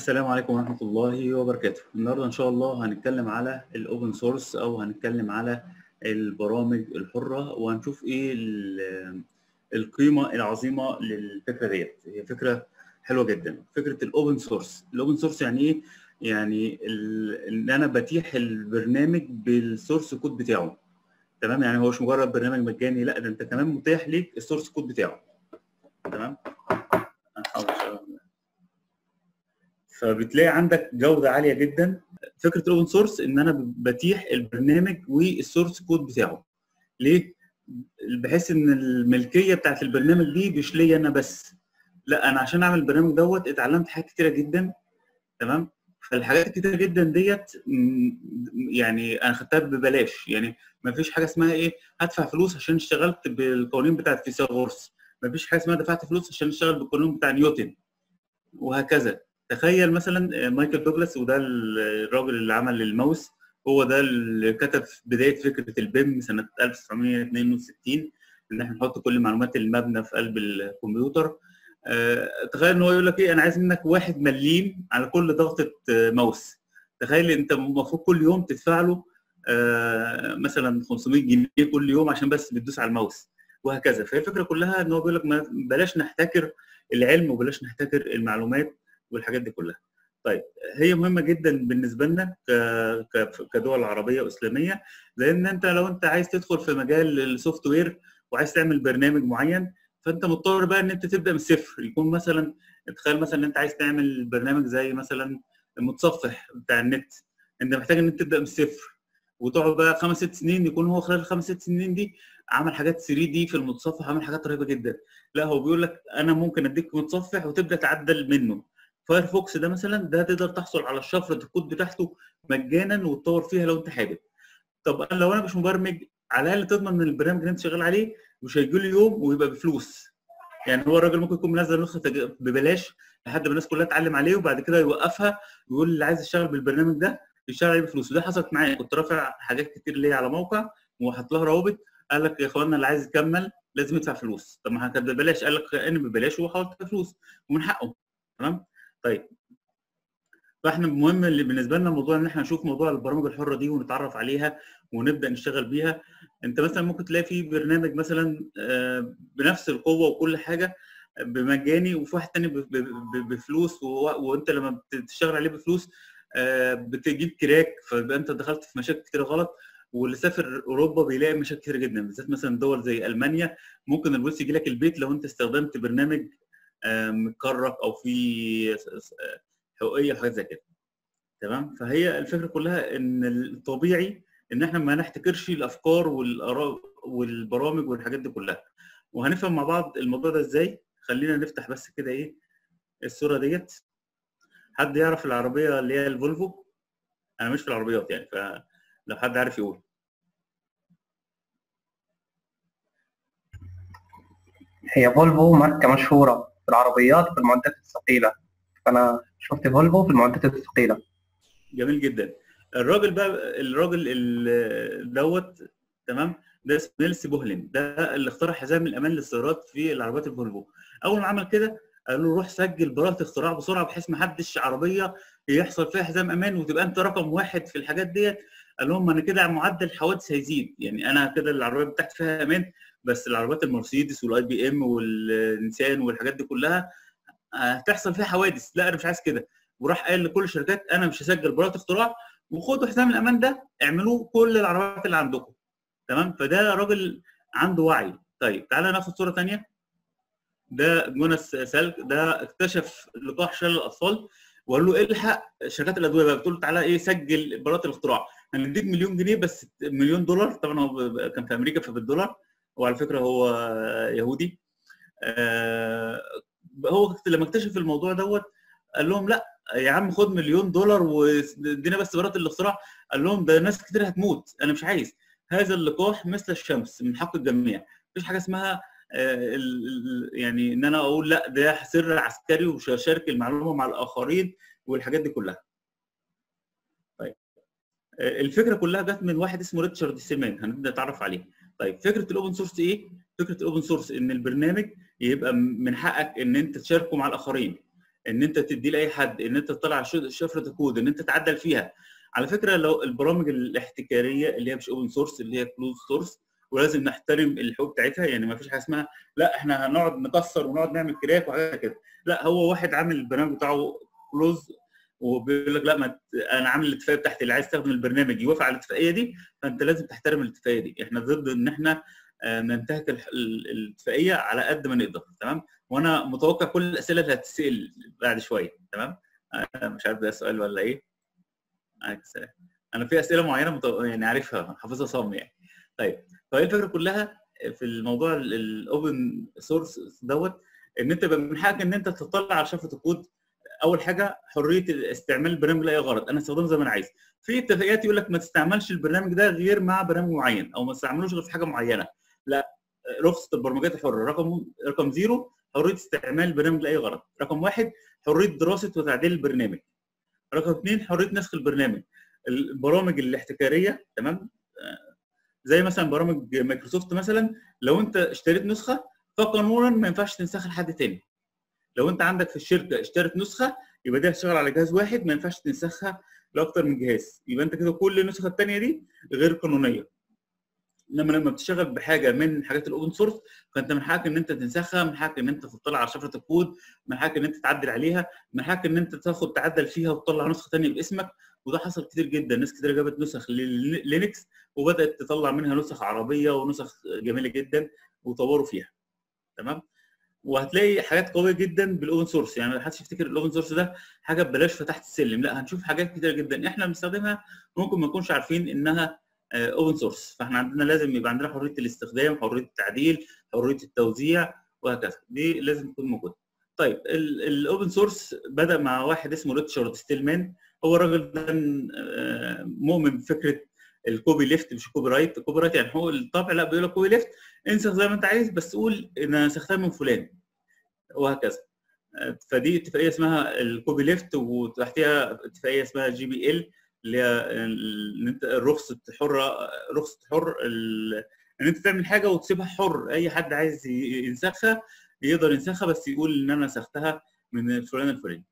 السلام عليكم ورحمة الله وبركاته. النهارده إن شاء الله هنتكلم على الأوبن سورس أو هنتكلم على البرامج الحرة وهنشوف إيه ال- القيمة العظيمة للفكرة ديت. هي فكرة حلوة جدا. فكرة الأوبن سورس. الأوبن سورس يعني إيه؟ يعني ال- إن أنا بتيح البرنامج بالسورس كود بتاعه. تمام؟ يعني هو مش مجرد برنامج مجاني لا ده أنت كمان متاح ليك السورس كود بتاعه. تمام؟ هنحاول إن شاء الله. فبتلاقي عندك جوده عاليه جدا فكره الاوبن سورس ان انا بتيح البرنامج والسورس كود بتاعه ليه بحيث ان الملكيه بتاعت البرنامج دي مش ليا انا بس لا انا عشان اعمل البرنامج دوت اتعلمت حاجات كتيره جدا تمام فالحاجات الكتيره جدا ديت م- يعني انا خدتها ببلاش يعني ما فيش حاجه اسمها ايه هدفع فلوس عشان اشتغلت بالقوانين بتاعت فيثاغورس ما فيش حاجه اسمها دفعت فلوس عشان اشتغل بالقانون بتاع نيوتن وهكذا تخيل مثلا مايكل دوجلاس وده الراجل اللي عمل الماوس هو ده اللي كتب في بدايه فكره البيم سنه 1962 ان احنا نحط كل معلومات المبنى في قلب الكمبيوتر آه، تخيل ان هو يقول لك ايه انا عايز منك واحد مليم على كل ضغطه آه، ماوس تخيل انت المفروض كل يوم تدفع له آه، مثلا 500 جنيه كل يوم عشان بس بتدوس على الماوس وهكذا فهي الفكره كلها ان هو بيقول لك ما- بلاش نحتكر العلم وبلاش نحتكر المعلومات والحاجات دي كلها. طيب هي مهمه جدا بالنسبه لنا ك- ك- كدول عربيه واسلاميه لان انت لو انت عايز تدخل في مجال السوفت وير وعايز تعمل برنامج معين فانت مضطر بقى ان انت تبدا من الصفر يكون مثلا تخيل مثلا ان انت عايز تعمل برنامج زي مثلا المتصفح بتاع النت انت محتاج ان انت تبدا من الصفر وتقعد بقى خمس ست سنين يكون هو خلال الخمس ست سنين دي عمل حاجات 3 دي في المتصفح عمل حاجات رهيبه جدا لا هو بيقول لك انا ممكن اديك متصفح وتبدا تعدل منه فايرفوكس ده مثلا ده تقدر تحصل على شفره الكود بتاعته مجانا وتطور فيها لو انت حابب طب انا لو انا مش مبرمج على الاقل تضمن ان البرنامج اللي انت شغال عليه مش هيجي له يوم ويبقى بفلوس يعني هو الراجل ممكن يكون منزل نسخه تج- ببلاش لحد ما الناس كلها تتعلم عليه وبعد كده يوقفها ويقول اللي عايز يشتغل بالبرنامج ده يشتغل عليه بفلوس وده حصلت معايا كنت رافع حاجات كتير ليا على موقع وحاطط لها روابط قال لك يا اخوانا اللي عايز يكمل لازم يدفع فلوس طب ما كانت ببلاش قال لك انا ببلاش وهو حاطط فلوس ومن حقه تمام طيب فاحنا المهم اللي بالنسبه لنا الموضوع ان احنا نشوف موضوع البرامج الحره دي ونتعرف عليها ونبدا نشتغل بيها انت مثلا ممكن تلاقي في برنامج مثلا آه، بنفس القوه وكل حاجه بمجاني وفي واحد تاني ب- ب- ب- بفلوس و- وانت لما بتشتغل عليه بفلوس آه، بتجيب كراك فيبقى انت دخلت في مشاكل كتير غلط واللي سافر اوروبا بيلاقي مشاكل كتير جدا بالذات مثلا دول زي المانيا ممكن الفلوس يجي لك البيت لو انت استخدمت برنامج آه، مكرك او في حقوقيه وحاجات زي كده تمام فهي الفكره كلها ان الطبيعي ان احنا ما نحتكرش الافكار والاراء والبرامج والحاجات دي كلها وهنفهم مع بعض الموضوع ده ازاي خلينا نفتح بس كده ايه الصوره ديت حد يعرف العربيه اللي هي الفولفو انا مش في العربيات يعني فلو حد عارف يقول هي فولفو ماركة مشهورة في العربيات في المعدات الثقيلة فأنا شفت فولفو في المعدات الثقيلة جميل جدا الراجل بقى الراجل ال- دوت تمام ده اسمه نيلس بوهلين ده اللي اخترع حزام الامان للسيارات في العربيات الفولفو اول ما عمل كده قال له روح سجل براءه اختراع بسرعه بحيث ما حدش عربيه يحصل فيها حزام امان وتبقى انت رقم واحد في الحاجات ديت قال لهم انا كده معدل الحوادث هيزيد يعني انا كده العربيه بتاعتي فيها امان بس العربيات المرسيدس والاي بي ام والنيسان والحاجات دي كلها هتحصل فيها حوادث لا انا مش عايز كده وراح قال لكل الشركات انا مش هسجل براءه اختراع وخدوا حزام الامان ده اعملوه كل العربيات اللي عندكم تمام فده راجل عنده وعي طيب تعالى ناخد صوره ثانيه ده جوناس سالك ده اكتشف لقاح شلل الاطفال وقال له الحق شركات الادويه بقى بتقول له تعالى ايه سجل براءه الاختراع هنديك مليون جنيه بس مليون دولار طبعا هو ب- كان في امريكا فبالدولار وعلى فكره هو يهودي آه، هو لما اكتشف الموضوع دوت قال لهم لا يا عم خد مليون دولار وادينا بس براءه الاختراع قال لهم ده ناس كتير هتموت انا مش عايز هذا اللقاح مثل الشمس من حق الجميع مفيش حاجه اسمها آه، ال- ال- يعني ان انا اقول لا ده سر عسكري ومش هشارك المعلومه مع الاخرين والحاجات دي كلها طيب آه، الفكره كلها جت من واحد اسمه ريتشارد سيمان هنبدا نتعرف عليه طيب فكره الاوبن سورس ايه فكره الاوبن سورس ان البرنامج يبقى من حقك ان انت تشاركه مع الاخرين ان انت تدي لاي حد ان انت تطلع شفره الكود ان انت تعدل فيها على فكره لو البرامج الاحتكاريه اللي هي مش اوبن سورس اللي هي كلوز سورس ولازم نحترم الحقوق بتاعتها يعني ما فيش حاجه اسمها لا احنا هنقعد نكسر ونقعد نعمل كراك وحاجات كده لا هو واحد عامل البرنامج بتاعه كلوز وبيقول لك لا ما انا عامل الاتفاقيه بتاعتي اللي عايز يستخدم البرنامج يوافق على الاتفاقيه دي فانت لازم تحترم الاتفاقيه دي احنا ضد ان احنا ننتهك الاتفاقيه على قد ما نقدر تمام وانا متوقع كل الاسئله اللي هتتسال بعد شويه تمام مش عارف ده سؤال ولا ايه انا في اسئله معينه متو... يعني عارفها حافظها صم يعني طيب فهي الفكره كلها في الموضوع الاوبن سورس دوت ان انت يبقى من حقك ان انت تطلع على شفره الكود اول حاجه حريه استعمال البرنامج لاي غرض انا استخدمه زي ما انا عايز في اتفاقيات يقول لك ما تستعملش البرنامج ده غير مع برنامج معين او ما تستعملوش غير في حاجه معينه لا رخصه البرمجيات الحره رقم رقم زيرو حريه استعمال البرنامج لاي غرض رقم واحد حريه دراسه وتعديل البرنامج رقم اثنين حريه نسخ البرنامج البرامج الاحتكاريه تمام زي مثلا برامج مايكروسوفت مثلا لو انت اشتريت نسخه فقانونا ما ينفعش تنسخها لحد تاني لو انت عندك في الشركه اشترت نسخه يبقى دي هتشتغل على جهاز واحد ما ينفعش تنسخها لاكتر من جهاز يبقى انت كده كل النسخه الثانيه دي غير قانونيه انما لما بتشتغل بحاجه من حاجات الاوبن سورس فانت من حقك ان انت تنسخها من حقك ان انت تطلع على شفره الكود من حقك ان انت تعدل عليها من حقك ان انت تاخد تعدل فيها وتطلع نسخه ثانيه باسمك وده حصل كتير جدا ناس كتير جابت نسخ لينكس وبدات تطلع منها نسخ عربيه ونسخ جميله جدا وطوروا فيها تمام وهتلاقي حاجات قويه جدا بالاوبن سورس يعني ما حدش يفتكر الاوبن سورس ده حاجه ببلاش فتحت السلم لا هنشوف حاجات كتير جدا احنا بنستخدمها ممكن ما نكونش عارفين انها اوبن سورس فاحنا عندنا لازم يبقى عندنا حريه الاستخدام حريه التعديل حريه التوزيع وهكذا دي لازم تكون موجوده طيب الاوبن سورس بدا مع واحد اسمه ريتشارد ستيلمان هو الراجل ده مؤمن بفكره الكوبي ليفت مش كوبي رايت الكوبي رايت يعني حقوق الطبع لا بيقول لك كوبي ليفت انسخ زي ما انت عايز بس قول ان انا نسختها من فلان وهكذا فدي اتفاقيه اسمها الكوبي ليفت وتحتها اتفاقيه اسمها جي بي ال اللي هي ان انت رخصه حره رخصه حر ان انت تعمل حاجه وتسيبها حر اي حد عايز ينسخها يقدر ينسخها بس يقول ان انا نسختها من فلان الفلاني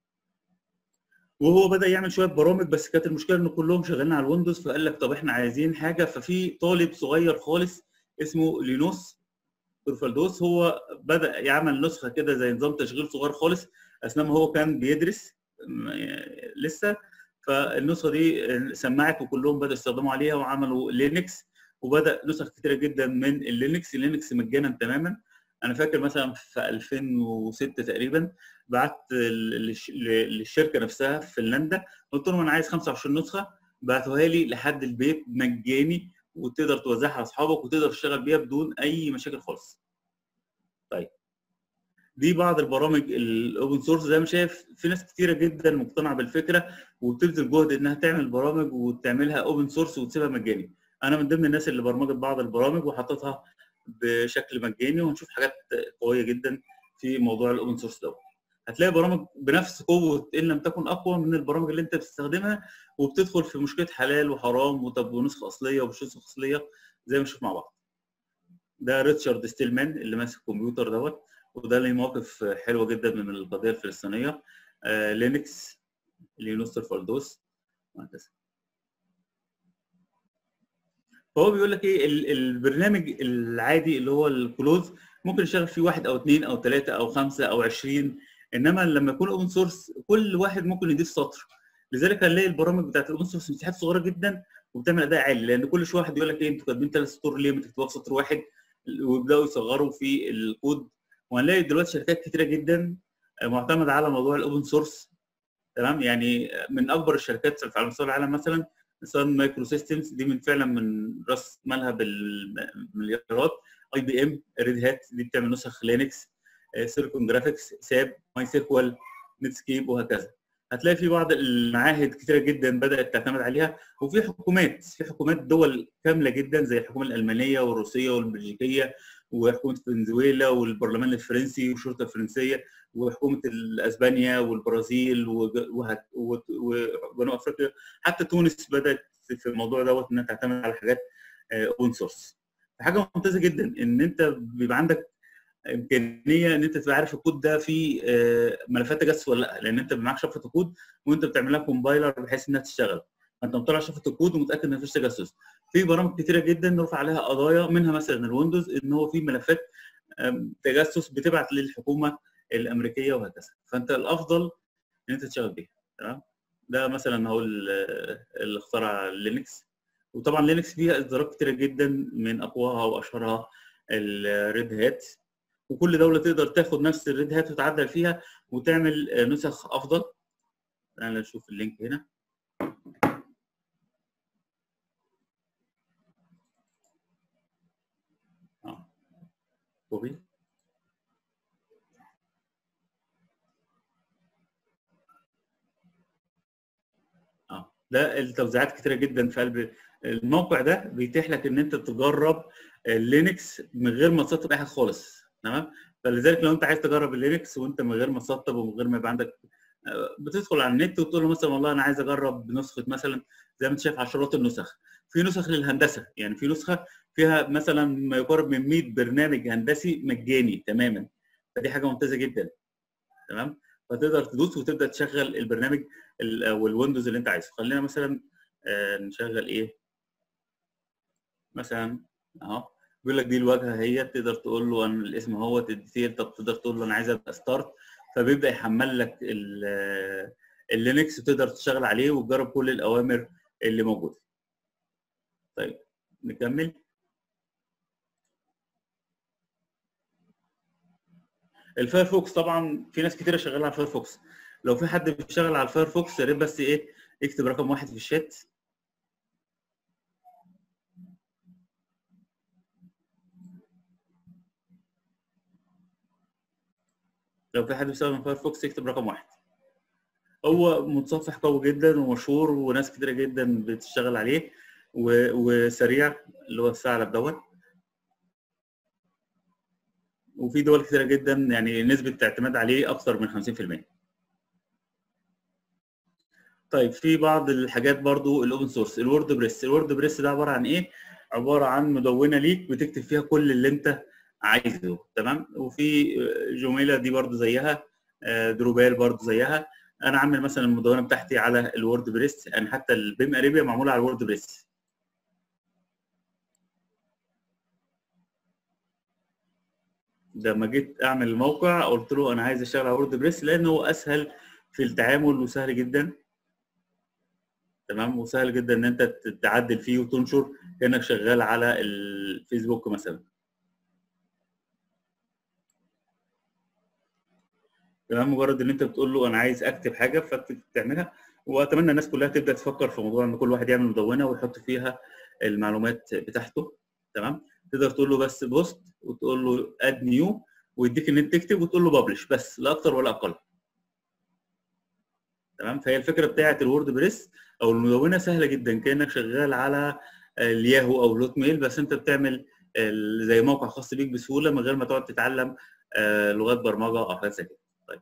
وهو بدا يعمل شويه برامج بس كانت المشكله ان كلهم شغالين على الويندوز فقال لك طب احنا عايزين حاجه ففي طالب صغير خالص اسمه لينوس تورفالدوس هو بدا يعمل نسخه كده زي نظام تشغيل صغير خالص اثناء ما هو كان بيدرس لسه فالنسخه دي سمعت وكلهم بداوا يستخدموا عليها وعملوا لينكس وبدا نسخ كتيره جدا من اللينكس اللينكس مجانا تماما انا فاكر مثلا في 2006 تقريبا بعت للشركه نفسها في فنلندا قلت لهم انا عايز 25 نسخه بعتوها لي لحد البيت مجاني وتقدر توزعها لاصحابك وتقدر تشتغل بيها بدون اي مشاكل خالص. طيب دي بعض البرامج الاوبن سورس زي ما شايف في ناس كتيره جدا مقتنعه بالفكره وبتبذل جهد انها تعمل برامج وتعملها اوبن سورس وتسيبها مجاني. انا من ضمن الناس اللي برمجت بعض البرامج وحطيتها بشكل مجاني وهنشوف حاجات قويه جدا في موضوع الاوبن سورس دوت. هتلاقي برامج بنفس قوه ان لم تكن اقوى من البرامج اللي انت بتستخدمها وبتدخل في مشكله حلال وحرام وطب ونسخه اصليه ومش نسخه اصليه زي ما نشوف مع بعض. ده ريتشارد ستيلمان اللي ماسك الكمبيوتر دوت وده ليه مواقف حلوه جدا من القضيه الفلسطينيه آه لينكس لينوس تورفالدوس وهكذا. فهو بيقول لك ايه البرنامج العادي اللي هو الكلوز ممكن يشتغل فيه واحد او اثنين او ثلاثه او خمسه او 20 انما لما يكون اوبن سورس كل واحد ممكن يضيف سطر لذلك هنلاقي البرامج بتاعت الاوبن سورس مساحات صغيره جدا وبتعمل اداء عالي لان كل شويه واحد يقول لك ايه انتوا كاتبين ثلاث سطور ليه ما تكتبوها في سطر واحد ويبداوا يصغروا في الكود وهنلاقي دلوقتي شركات كتيره جدا معتمده على موضوع الاوبن سورس تمام يعني من اكبر الشركات على مستوى العالم مثلا سان مايكرو سيستمز دي من فعلا من راس مالها بالمليارات اي بي ام ريد هات دي بتعمل نسخ لينكس سيليكون جرافيكس ساب ماي سيكوال نتسكيب وهكذا هتلاقي في بعض المعاهد كتيره جدا بدات تعتمد عليها وفي حكومات في حكومات دول كامله جدا زي الحكومه الالمانيه والروسيه والبلجيكيه وحكومه فنزويلا والبرلمان الفرنسي والشرطه الفرنسيه وحكومه اسبانيا والبرازيل وجنوب افريقيا حتى تونس بدات في الموضوع دوت انها تعتمد على حاجات اوبن سورس حاجه ممتازه جدا ان انت بيبقى عندك امكانيه ان انت تبقى عارف الكود ده فيه آه، ملفات تجسس ولا لا لان انت معاك شفره الكود وانت بتعمل لها كومبايلر بحيث انها تشتغل فانت مطلع شفره الكود ومتاكد ان مفيش تجسس في برامج كتيره جدا نرفع عليها قضايا منها مثلا الويندوز ان هو في ملفات آم، تجسس بتبعت للحكومه الامريكيه وهكذا فانت الافضل ان انت تشتغل بيها تمام ده مثلا هو ال- اللي اخترع لينكس وطبعا لينكس فيها اصدارات كتيره جدا من اقواها واشهرها الريد هات وكل دوله تقدر تاخد نفس الريد هات وتعدل فيها وتعمل آه، نسخ افضل تعالى نشوف اللينك هنا اه كوبي اه ده التوزيعات كتيره جدا في قلب الموقع ده بيتيح لك ان انت تجرب اللينكس من غير ما تسطب اي حاجه خالص تمام فلذلك لو انت عايز تجرب اللينكس وانت من غير ما تسطب ومن غير ما يبقى عندك آه، بتدخل على النت وتقول له مثلا والله انا عايز اجرب نسخه مثلا زي ما انت شايف عشرات النسخ في نسخ للهندسه يعني في نسخه فيها مثلا ما يقارب من 100 برنامج هندسي مجاني تماما فدي حاجه ممتازه جدا تمام فتقدر تدوس وتبدا تشغل البرنامج ال- او الويندوز اللي انت عايزه خلينا مثلا آه، نشغل ايه مثلا اهو بيقول لك دي الواجهه هي تقدر تقول له انا الاسم هو الديتيل طب تقدر تقول له انا عايز ابدا ستارت فبيبدا يحمل لك ال- اللينكس وتقدر تشتغل عليه وتجرب كل الاوامر اللي موجوده طيب نكمل الفايرفوكس طبعا في ناس كتيره شغاله على الفايرفوكس لو في حد بيشتغل على الفايرفوكس يا ريت بس ايه يكتب رقم واحد في الشات لو في حد بيستخدم فايرفوكس يكتب رقم واحد هو متصفح قوي جدا ومشهور وناس كتيره جدا بتشتغل عليه و- وسريع اللي هو الثعلب دوت وفي دول كتيره جدا يعني نسبه اعتماد عليه اكثر من 50% طيب في بعض الحاجات برضو الاوبن سورس الوورد بريس الوورد بريس ده عباره عن ايه عباره عن مدونه ليك بتكتب فيها كل اللي انت عايزه تمام وفي جوميلا دي برضو زيها آه، دروبال برضو زيها انا عامل مثلا المدونه بتاعتي على الوورد بريس يعني حتى البيم اريبيا معموله على الوورد بريس لما جيت اعمل الموقع قلت له انا عايز اشتغل على وورد بريس لانه هو اسهل في التعامل وسهل جدا تمام وسهل جدا ان انت تعدل فيه وتنشر كانك شغال على الفيسبوك مثلا تمام مجرد ان انت بتقول له انا عايز اكتب حاجه فبتعملها واتمنى الناس كلها تبدا تفكر في موضوع ان كل واحد يعمل مدونه ويحط فيها المعلومات بتاعته تمام تقدر تقول له بس بوست وتقول له اد نيو ويديك ان انت تكتب وتقول له ببلش بس لا اكتر ولا اقل تمام فهي الفكره بتاعه الوورد بريس او المدونه سهله جدا كانك شغال على الياهو او الهوت ميل بس انت بتعمل ال- زي موقع خاص بيك بسهوله من غير ما تقعد تتعلم آه، لغات برمجه او حاجات زي كده طيب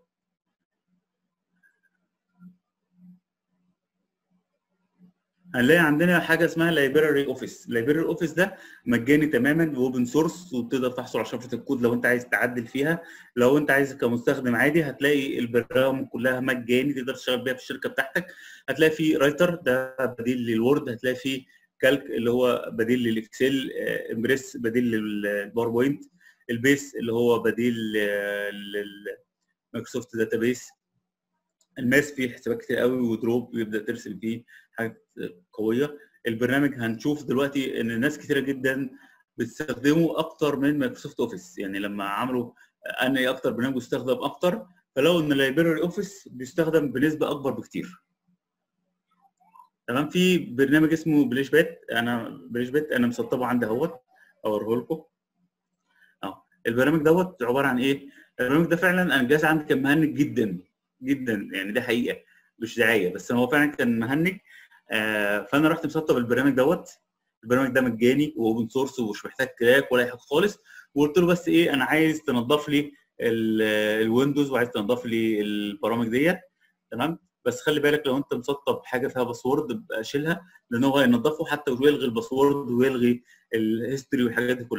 هنلاقي عندنا حاجه اسمها لايبراري اوفيس لايبراري اوفيس ده مجاني تماما واوبن سورس وتقدر تحصل على شفره الكود لو انت عايز تعدل فيها لو انت عايز كمستخدم عادي هتلاقي البرامج كلها مجاني تقدر تشتغل بيها في الشركه بتاعتك هتلاقي في رايتر ده بديل للوورد هتلاقي في كالك اللي هو بديل للاكسل آه، امبريس بديل للباوربوينت البيس اللي هو بديل للمايكروسوفت داتابيس الماس فيه حسابات كتير قوي ودروب بيبدا ترسم فيه حاجات قويه البرنامج هنشوف دلوقتي ان ناس كتيره جدا بتستخدمه اكتر من مايكروسوفت اوفيس يعني لما عملوا ان ايه اكتر برنامج بيستخدم اكتر فلو ان اللايبراري اوفيس بيستخدم بنسبه اكبر بكتير تمام في برنامج اسمه بليش بات انا بليش بات انا مسطبه عندي اهوت اوريه لكم اه البرنامج دوت عباره عن ايه البرنامج ده فعلا انا الجهاز عندي كان مهنج جدا جدا يعني ده حقيقه مش دعايه بس هو فعلا كان مهنج آه فانا رحت مسطب البرنامج دوت البرنامج ده مجاني واوبن سورس ومش محتاج كراك ولا اي حاجه خالص وقلت له بس ايه انا عايز تنضف لي ال- الويندوز وعايز تنضف لي البرامج ديت تمام بس خلي بالك لو انت مسطب حاجه فيها باسورد ابقى شيلها لان هو هينضفه حتى ويلغي الباسورد ويلغي الهيستوري والحاجات دي كلها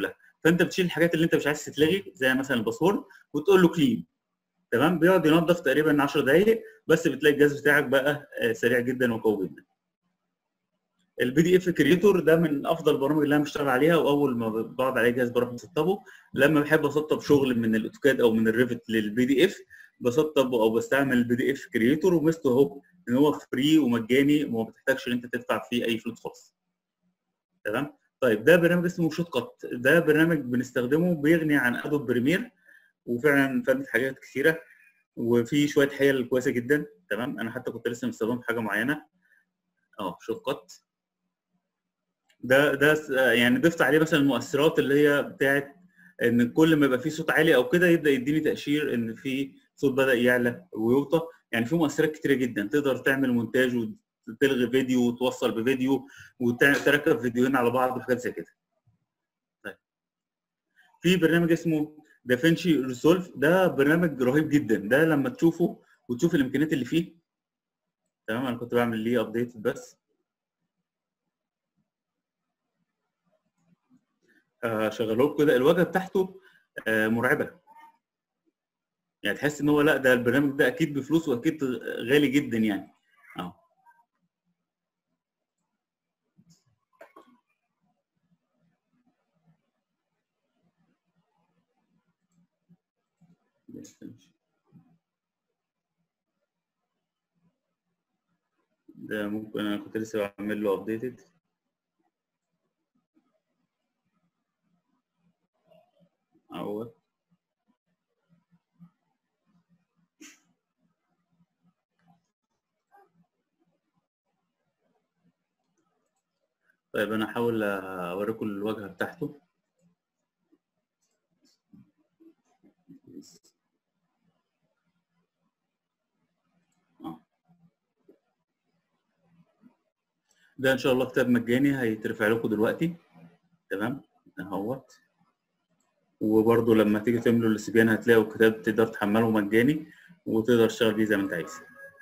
فانت بتشيل الحاجات اللي انت مش عايز تتلغي زي مثلا الباسورد وتقول له كلين تمام بيقعد ينظف تقريبا 10 دقائق بس بتلاقي الجهاز بتاعك بقى سريع جدا وقوي جدا البي دي اف كريتور ده من افضل البرامج اللي انا بشتغل عليها واول ما بقعد عليه جهاز بروح مسطبه لما بحب اسطب شغل من الاوتوكاد او من الريفت للبي دي اف بسطب او بستعمل البي دي اف كريتور وميزته اهو ان هو فري ومجاني وما بتحتاجش ان انت تدفع فيه اي فلوس خالص تمام طيب ده برنامج اسمه شوت كات ده برنامج بنستخدمه بيغني عن ادوب بريمير وفعلا فادت حاجات كثيره وفي شويه حيل كويسه جدا تمام انا حتى كنت لسه مستخدمه في حاجه معينه اه شوت كات ده ده يعني ضفت عليه مثلا المؤثرات اللي هي بتاعت ان كل ما يبقى في صوت عالي او كده يبدا يديني تاشير ان في صوت بدا يعلى ويوطى يعني في مؤثرات كتيره جدا تقدر تعمل مونتاج وتلغي فيديو وتوصل بفيديو وتركب فيديوهين على بعض وحاجات زي كده طيب في برنامج اسمه دافنشي ريسولف ده برنامج رهيب جدا ده لما تشوفه وتشوف الامكانيات اللي فيه تمام انا كنت بعمل ليه ابديت بس شغله لكم كده الواجهه بتاعته مرعبه يعني تحس ان هو لا ده البرنامج ده اكيد بفلوس واكيد غالي جدا يعني اه ده ممكن انا كنت لسه بعمل له ابديتد اهوت طيب انا هحاول اوريكم الواجهه بتاعته ده ان شاء الله كتاب مجاني هيترفع لكم دلوقتي تمام اهوت وبرضه لما تيجي تعملوا الاستبيان هتلاقوا الكتاب تقدر تحمله مجاني وتقدر تشتغل بيه زي ما انت عايز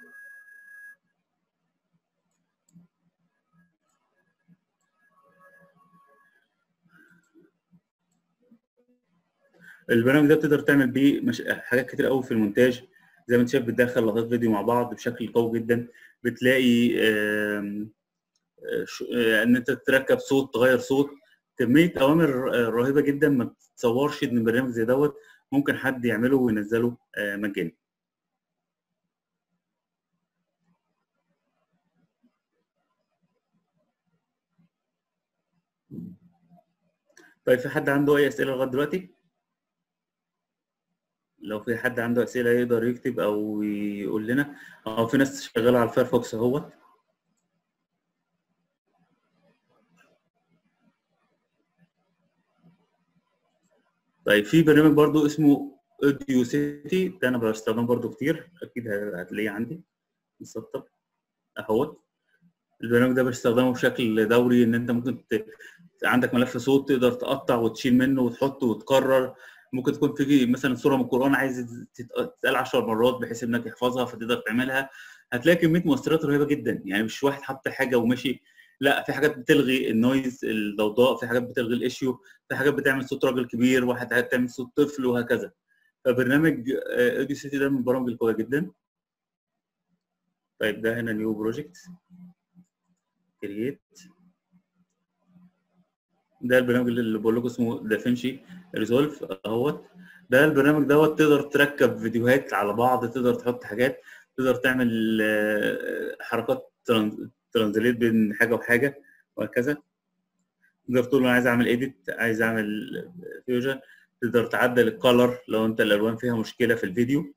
البرنامج ده بتقدر تعمل بيه مش... حاجات كتير قوي في المونتاج زي ما انت شايف بتدخل لقطات فيديو مع بعض بشكل قوي جدا بتلاقي آم... ش... ان انت تركب صوت تغير صوت كميه اوامر رهيبه جدا ما تتصورش ان برنامج زي دوت ممكن حد يعمله وينزله مجاني طيب في حد عنده اي اسئله لغايه دلوقتي لو في حد عنده اسئله يقدر يكتب او يقول لنا او في ناس شغاله على الفايرفوكس اهوت طيب في برنامج برضو اسمه اوديو سيتي ده انا بستخدمه برضو كتير اكيد هتلاقيه عندي مسطب اهوت البرنامج ده بستخدمه بشكل دوري ان انت ممكن ت... عندك ملف صوت تقدر تقطع وتشيل منه وتحط وتكرر ممكن تكون في مثلا سوره من القران عايز تتقال 10 مرات بحيث انك تحفظها فتقدر تعملها هتلاقي كميه مؤثرات رهيبه جدا يعني مش واحد حط حاجه ومشي لا في حاجات بتلغي النويز الضوضاء في حاجات بتلغي الايشيو في حاجات بتعمل صوت راجل كبير واحد هتعمل صوت طفل وهكذا فبرنامج اوديو سيتي ده من البرامج القويه جدا طيب ده هنا نيو بروجكت كرييت ده البرنامج اللي بقول لكم اسمه دافنشي ريزولف اهوت ده البرنامج دوت تقدر تركب فيديوهات على بعض تقدر تحط حاجات تقدر تعمل حركات ترانزليت بين حاجه وحاجه وهكذا تقدر تقول انا عايز اعمل ايديت عايز اعمل فيوجن تقدر تعدل الكالر لو انت الالوان فيها مشكله في الفيديو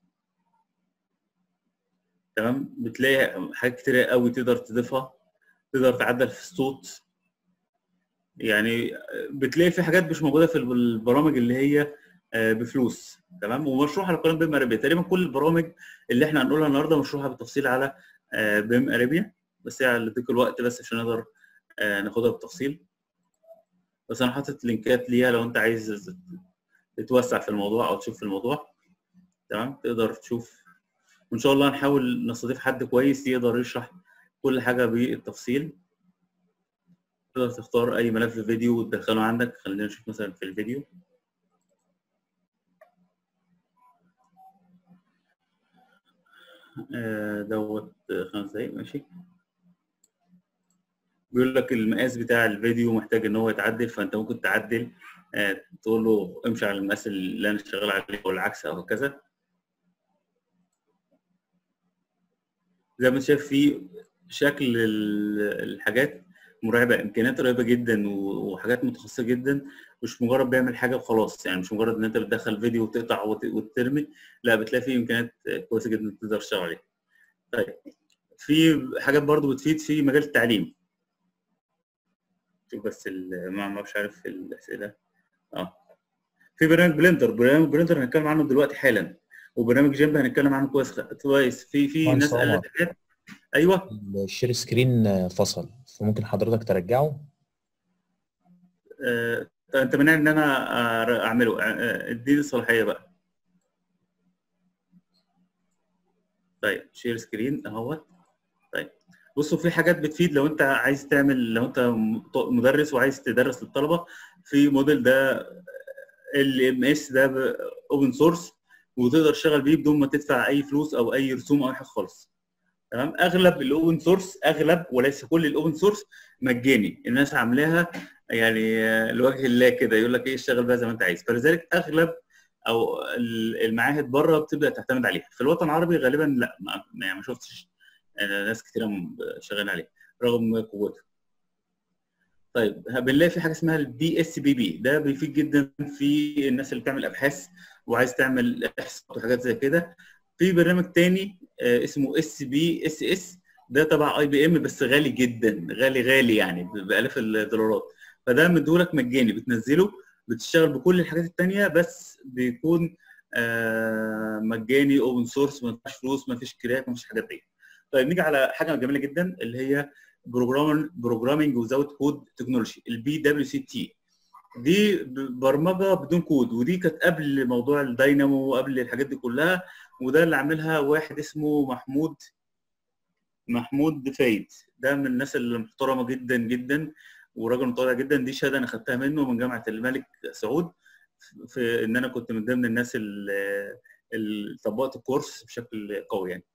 تمام بتلاقي حاجات كتير قوي تقدر تضيفها تقدر تعدل في الصوت يعني بتلاقي في حاجات مش موجوده في البرامج اللي هي بفلوس تمام ومشروحه على قناه بيم ارابيا تقريبا كل البرامج اللي احنا هنقولها النهارده مشروحه بالتفصيل على بيم ارابيا بس يعني لضيق الوقت بس عشان نقدر ناخدها بالتفصيل بس انا حاطط لينكات ليها لو انت عايز تتوسع في الموضوع او تشوف في الموضوع تمام تقدر تشوف وان شاء الله نحاول نستضيف حد كويس يقدر يشرح كل حاجه بالتفصيل تقدر تختار اي ملف فيديو وتدخله عندك خلينا نشوف مثلا في الفيديو آه، دوت آه، خمس دقايق ماشي بيقول لك المقاس بتاع الفيديو محتاج ان هو يتعدل فانت ممكن تعدل آه، تقول له امشي على المقاس اللي انا شغال عليه او العكس او هكذا زي ما انت شايف في شكل ال- الحاجات مرعبه امكانيات رهيبه جدا و- وحاجات متخصصه جدا مش مجرد بيعمل حاجه وخلاص يعني مش مجرد ان انت بتدخل فيديو وتقطع وت- وترمي لا بتلاقي فيه امكانيات كويسه جدا تقدر تشتغل عليها. طيب في حاجات برضو بتفيد في مجال التعليم. شوف بس ال- ما ما مش عارف الاسئله اه في برنامج بلندر برنامج بلندر هنتكلم عنه دلوقتي حالا وبرنامج جيمب هنتكلم عنه كويس كويس في في مهندس ناس عمر. قالت حاجات ايوه الشير سكرين فصل فممكن حضرتك ترجعه آه، انت منعني ان انا آه، اعمله آه، اديني الصلاحيه بقى طيب شير سكرين اهوت طيب بصوا في حاجات بتفيد لو انت عايز تعمل لو انت م- مدرس وعايز تدرس للطلبه في موديل ده ال ام اس ده اوبن سورس وتقدر تشتغل بيه بدون ما تدفع اي فلوس او اي رسوم او اي حاجه خالص تمام اغلب الاوبن سورس اغلب وليس كل الاوبن سورس مجاني الناس عاملاها يعني آه، لوجه الله كده يقول لك ايه اشتغل بقى زي ما انت عايز فلذلك اغلب او ال- المعاهد بره بتبدا تعتمد عليها في الوطن العربي غالبا لا ما, يعني ما شفتش آه، ناس كتيره م- شغالين عليه رغم قوته طيب بنلاقي في حاجه اسمها البي اس بي بي ده بيفيد جدا في الناس اللي بتعمل ابحاث وعايز تعمل احصاء وحاجات زي كده في برنامج تاني آه، اسمه اس بي اس اس ده تبع اي بي ام بس غالي جدا غالي غالي يعني ب- بالاف الدولارات فده مديهولك مجاني بتنزله بتشتغل بكل الحاجات التانية بس بيكون آه، مجاني اوبن سورس ما فيش فلوس ما فيش كراك ما فيش حاجات دي طيب نيجي على حاجه جميله جدا اللي هي بروجرام بروجرامينج وزاوت كود تكنولوجي البي دبليو سي تي دي ب- برمجه بدون كود ودي كانت قبل موضوع الداينامو وقبل الحاجات دي كلها وده اللي عاملها واحد اسمه محمود محمود فايد ده من الناس المحترمه جدا جدا وراجل مطلع جدا دي شهاده انا خدتها منه من جامعه الملك سعود في ان انا كنت من ضمن الناس اللي اللي طبقت الكورس بشكل قوي يعني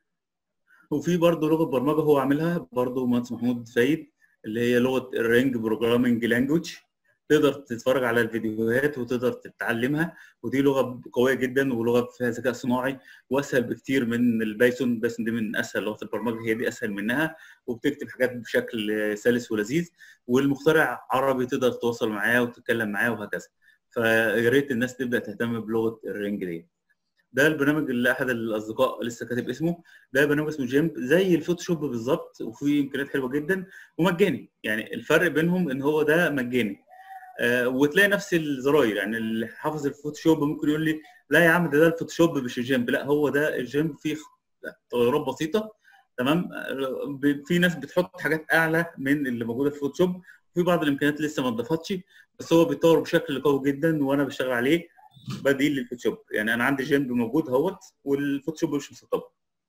وفي برضه لغه برمجه هو عاملها برضه مهندس محمود فايد اللي هي لغه الرينج بروجرامنج لانجوج تقدر تتفرج على الفيديوهات وتقدر تتعلمها ودي لغه قويه جدا ولغه فيها ذكاء صناعي واسهل بكتير من البايثون بايثون دي من اسهل لغات البرمجه هي دي اسهل منها وبتكتب حاجات بشكل سلس ولذيذ والمخترع عربي تقدر تتواصل معاه وتتكلم معاه وهكذا فيا ريت الناس تبدا تهتم بلغه الرينج دي ده البرنامج اللي احد الاصدقاء لسه كاتب اسمه ده برنامج اسمه جيمب زي الفوتوشوب بالظبط وفيه امكانيات حلوه جدا ومجاني يعني الفرق بينهم ان هو ده مجاني آه وتلاقي نفس الزراير يعني اللي حافظ الفوتوشوب ممكن يقول لي لا يا عم ده ده الفوتوشوب مش الجيمب لا هو ده الجيمب فيه تغيرات بسيطه تمام آه، ب- في ناس بتحط حاجات اعلى من اللي موجوده في الفوتوشوب في بعض الامكانيات لسه ما اتضافتش بس هو بيتطور بشكل قوي جدا وانا بشتغل عليه بديل للفوتوشوب يعني انا عندي جيمب موجود اهوت والفوتوشوب مش مسطب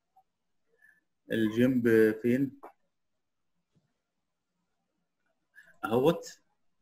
الجيمب فين اهوت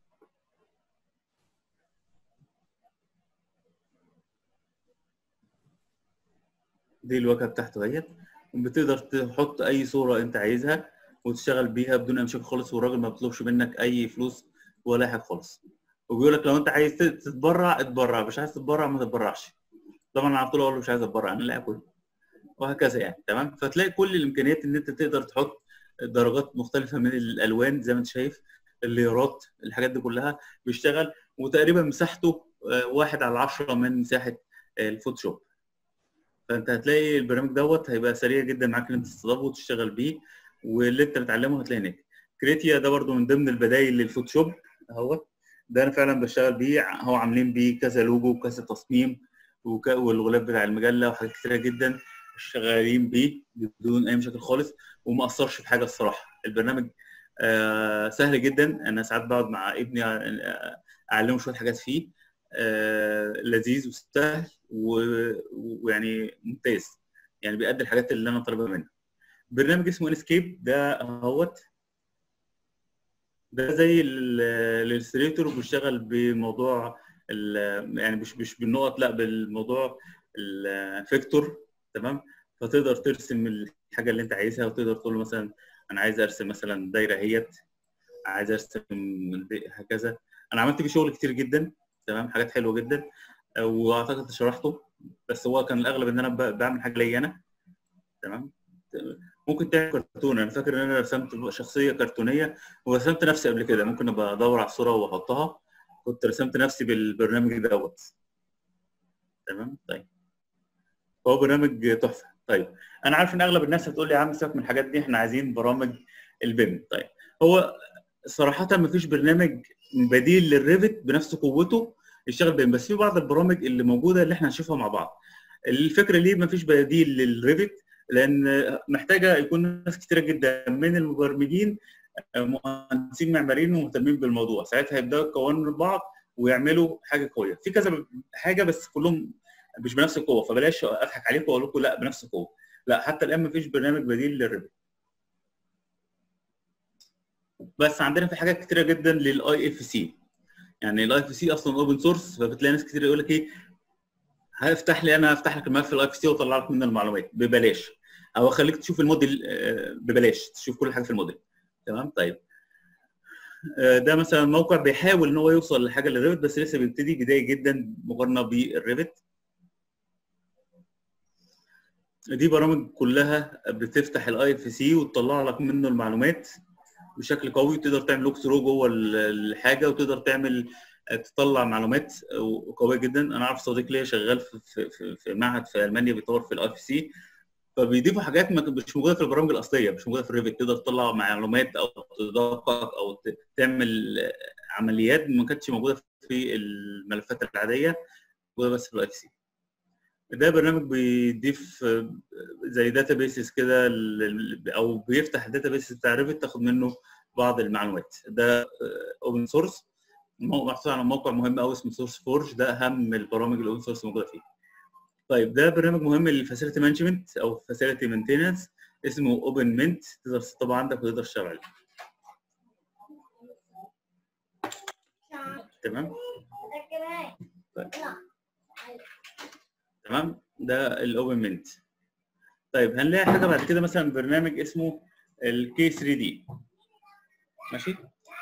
دي الواجهه بتاعته اهيت بتقدر تحط اي صوره انت عايزها وتشتغل بيها بدون اي مشاكل خالص والراجل ما بيطلبش منك اي فلوس ولا حاجه خالص وبيقول لك لو انت عايز تتبرع اتبرع مش عايز تتبرع ما تتبرعش طبعا انا على طول اقول له مش عايز اتبرع انا لا اكل وهكذا يعني تمام فتلاقي كل الامكانيات ان انت تقدر تحط درجات مختلفه من الالوان زي ما انت شايف الليرات الحاجات دي كلها بيشتغل وتقريبا مساحته آه، واحد على عشرة من مساحه آه، الفوتوشوب فانت هتلاقي البرنامج دوت هيبقى سريع جدا معاك ان انت تستضافه وتشتغل بيه واللي انت بتعلمه هتلاقي هناك كريتيا ده برضو من ضمن البدائل للفوتوشوب اهوت ده انا فعلا بشتغل بيه هو عاملين بيه كذا لوجو وكذا تصميم وك... والغلاف بتاع المجله وحاجات كتيره جدا شغالين بيه بدون اي مشاكل خالص وما اثرش في حاجه الصراحه البرنامج آه سهل جدا انا ساعات بقعد مع ابني آه، اعلمه شويه حاجات فيه آه لذيذ وسهل و- ويعني ممتاز يعني بيأدي الحاجات اللي انا طالبها منه برنامج اسمه انسكيب ده اهوت ده زي الالستريتور بيشتغل بموضوع ال- يعني مش مش بالنقط لا بالموضوع الفيكتور تمام فتقدر ترسم الحاجه اللي انت عايزها وتقدر تقول له مثلا انا عايز ارسم مثلا دايره اهيت عايز ارسم دي- هكذا انا عملت فيه شغل كتير جدا تمام حاجات حلوه جدا واعتقد شرحته بس هو كان الاغلب ان انا ب- بعمل حاجه ليا انا تمام ممكن تعمل كرتون انا فاكر ان انا رسمت شخصيه كرتونيه ورسمت نفسي قبل كده ممكن ابقى ادور على الصوره واحطها كنت رسمت نفسي بالبرنامج دوت تمام طيب هو برنامج تحفه طيب انا عارف ان اغلب الناس هتقول لي يا عم سيبك من الحاجات دي احنا عايزين برامج البيم طيب هو صراحه ما فيش برنامج بديل للريفت بنفس قوته يشتغل بيم بس في بعض البرامج اللي موجوده اللي احنا هنشوفها مع بعض الفكره ليه ما فيش بديل للريفت لان محتاجه يكون ناس كتيره جدا من المبرمجين مهندسين معماريين ومهتمين بالموضوع ساعتها يبداوا يكونوا بعض ويعملوا حاجه قويه في كذا حاجه بس كلهم مش بنفس القوه فبلاش اضحك عليكم واقول لكم لا بنفس القوه لا حتى الان مفيش برنامج بديل للريفت بس عندنا في حاجات كتيره جدا للاي اف سي يعني الاي اف سي اصلا اوبن سورس فبتلاقي ناس كتير يقول لك ايه هفتح لي انا هفتح لك الملف الاي اف سي واطلع لك منه المعلومات ببلاش او اخليك تشوف الموديل آه، ببلاش تشوف كل حاجه في الموديل تمام طيب آه، ده مثلا موقع بيحاول ان هو يوصل لحاجه للريفت بس لسه بيبتدي بدايه جدا مقارنه بالريفت دي برامج كلها بتفتح الاي اف سي وتطلع لك منه المعلومات بشكل قوي تقدر تعمل لوك ثرو جوه ال- الحاجه وتقدر تعمل تطلع معلومات قويه جدا انا اعرف صديق ليا شغال في في, في, في معهد في المانيا بيطور في الاي اف سي فبيضيفوا حاجات ما- مش موجوده في البرامج الاصليه مش موجوده في الريفت تقدر تطلع معلومات او تدقق او ت- تعمل عمليات ما كانتش موجوده في الملفات العاديه موجوده بس في الاي اف سي ده برنامج بيضيف آه، زي داتا بيسز كده لل- او بيفتح الداتا بيسز بتاع ريفت تاخد منه بعض المعلومات ده اوبن سورس محطوط على موقع مهم قوي اسمه سورس فورج ده اهم البرامج الاوبن سورس موجوده فيه طيب ده برنامج مهم للفاسيلتي مانجمنت او فاسيلتي مينتيننس اسمه اوبن مينت تقدر تسطبه عندك وتقدر تشتغل عليه تمام طيب. تمام ده الاوبن مينت طيب هنلاقي حاجه بعد كده مثلا برنامج اسمه الكي 3 دي ماشي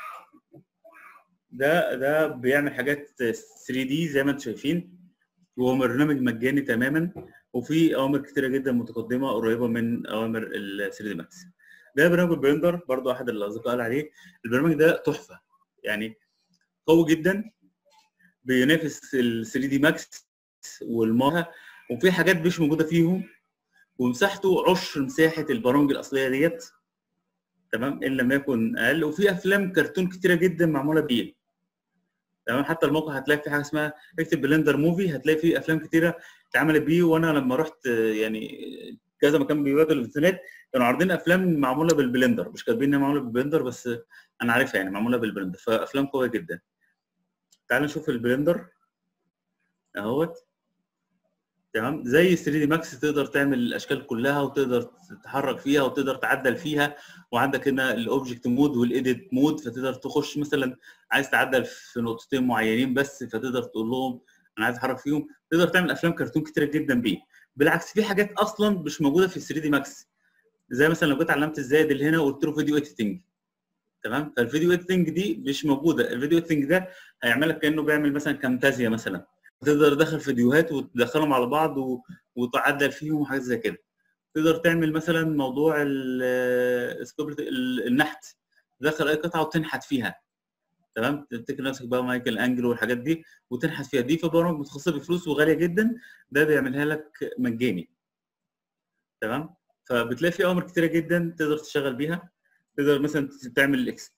ده ده بيعمل حاجات 3 دي زي ما انتم شايفين وهو برنامج مجاني تماما وفي اوامر كتيره جدا متقدمه قريبه من اوامر ال 3 دي ماكس ده برنامج البلندر برضو احد الاصدقاء قال عليه البرنامج ده تحفه يعني قوي جدا بينافس ال 3 دي ماكس والماها وفي حاجات مش موجوده فيهم ومساحته عشر مساحه البرامج الاصليه ديت تمام ان لم يكن اقل وفي افلام كرتون كتيره جدا معموله بيه تمام حتى الموقع هتلاقي في حاجه اسمها اكتب بلندر موفي هتلاقي فيه افلام كتيره اتعملت بيه وانا لما رحت آه، يعني كذا مكان بيواجهوا الفيديوهات كانوا عارضين افلام معموله بالبلندر مش كاتبين انها معموله بالبلندر بس انا عارفها يعني معموله بالبلندر فافلام قويه جدا تعال نشوف البلندر اهوت تمام زي 3 دي ماكس تقدر تعمل الاشكال كلها وتقدر تتحرك فيها وتقدر تعدل فيها وعندك هنا الاوبجكت مود والايديت مود فتقدر تخش مثلا عايز تعدل في نقطتين معينين بس فتقدر تقول لهم انا عايز اتحرك فيهم تقدر تعمل افلام كرتون كتيره جدا بيه بالعكس في حاجات اصلا مش موجوده في 3 دي ماكس زي مثلا لو جيت علمت الزائد اللي هنا وقلت له فيديو اديتنج تمام فالفيديو اديتنج دي مش موجوده الفيديو اديتنج ده هيعمل لك كانه بيعمل مثلا كامتازيا مثلا تقدر تدخل فيديوهات وتدخلهم على بعض و... وتعدل فيهم وحاجات زي كده تقدر تعمل مثلا موضوع ال- سكوبرت- ال- النحت تدخل اي قطعه وتنحت فيها تمام تفتكر نفسك بقى مايكل انجل والحاجات دي وتنحت فيها دي في برامج متخصصه بفلوس وغاليه جدا ده بيعملها لك مجاني تمام فبتلاقي في اوامر كتيره جدا تقدر تشتغل بيها تقدر مثلا تعمل اكس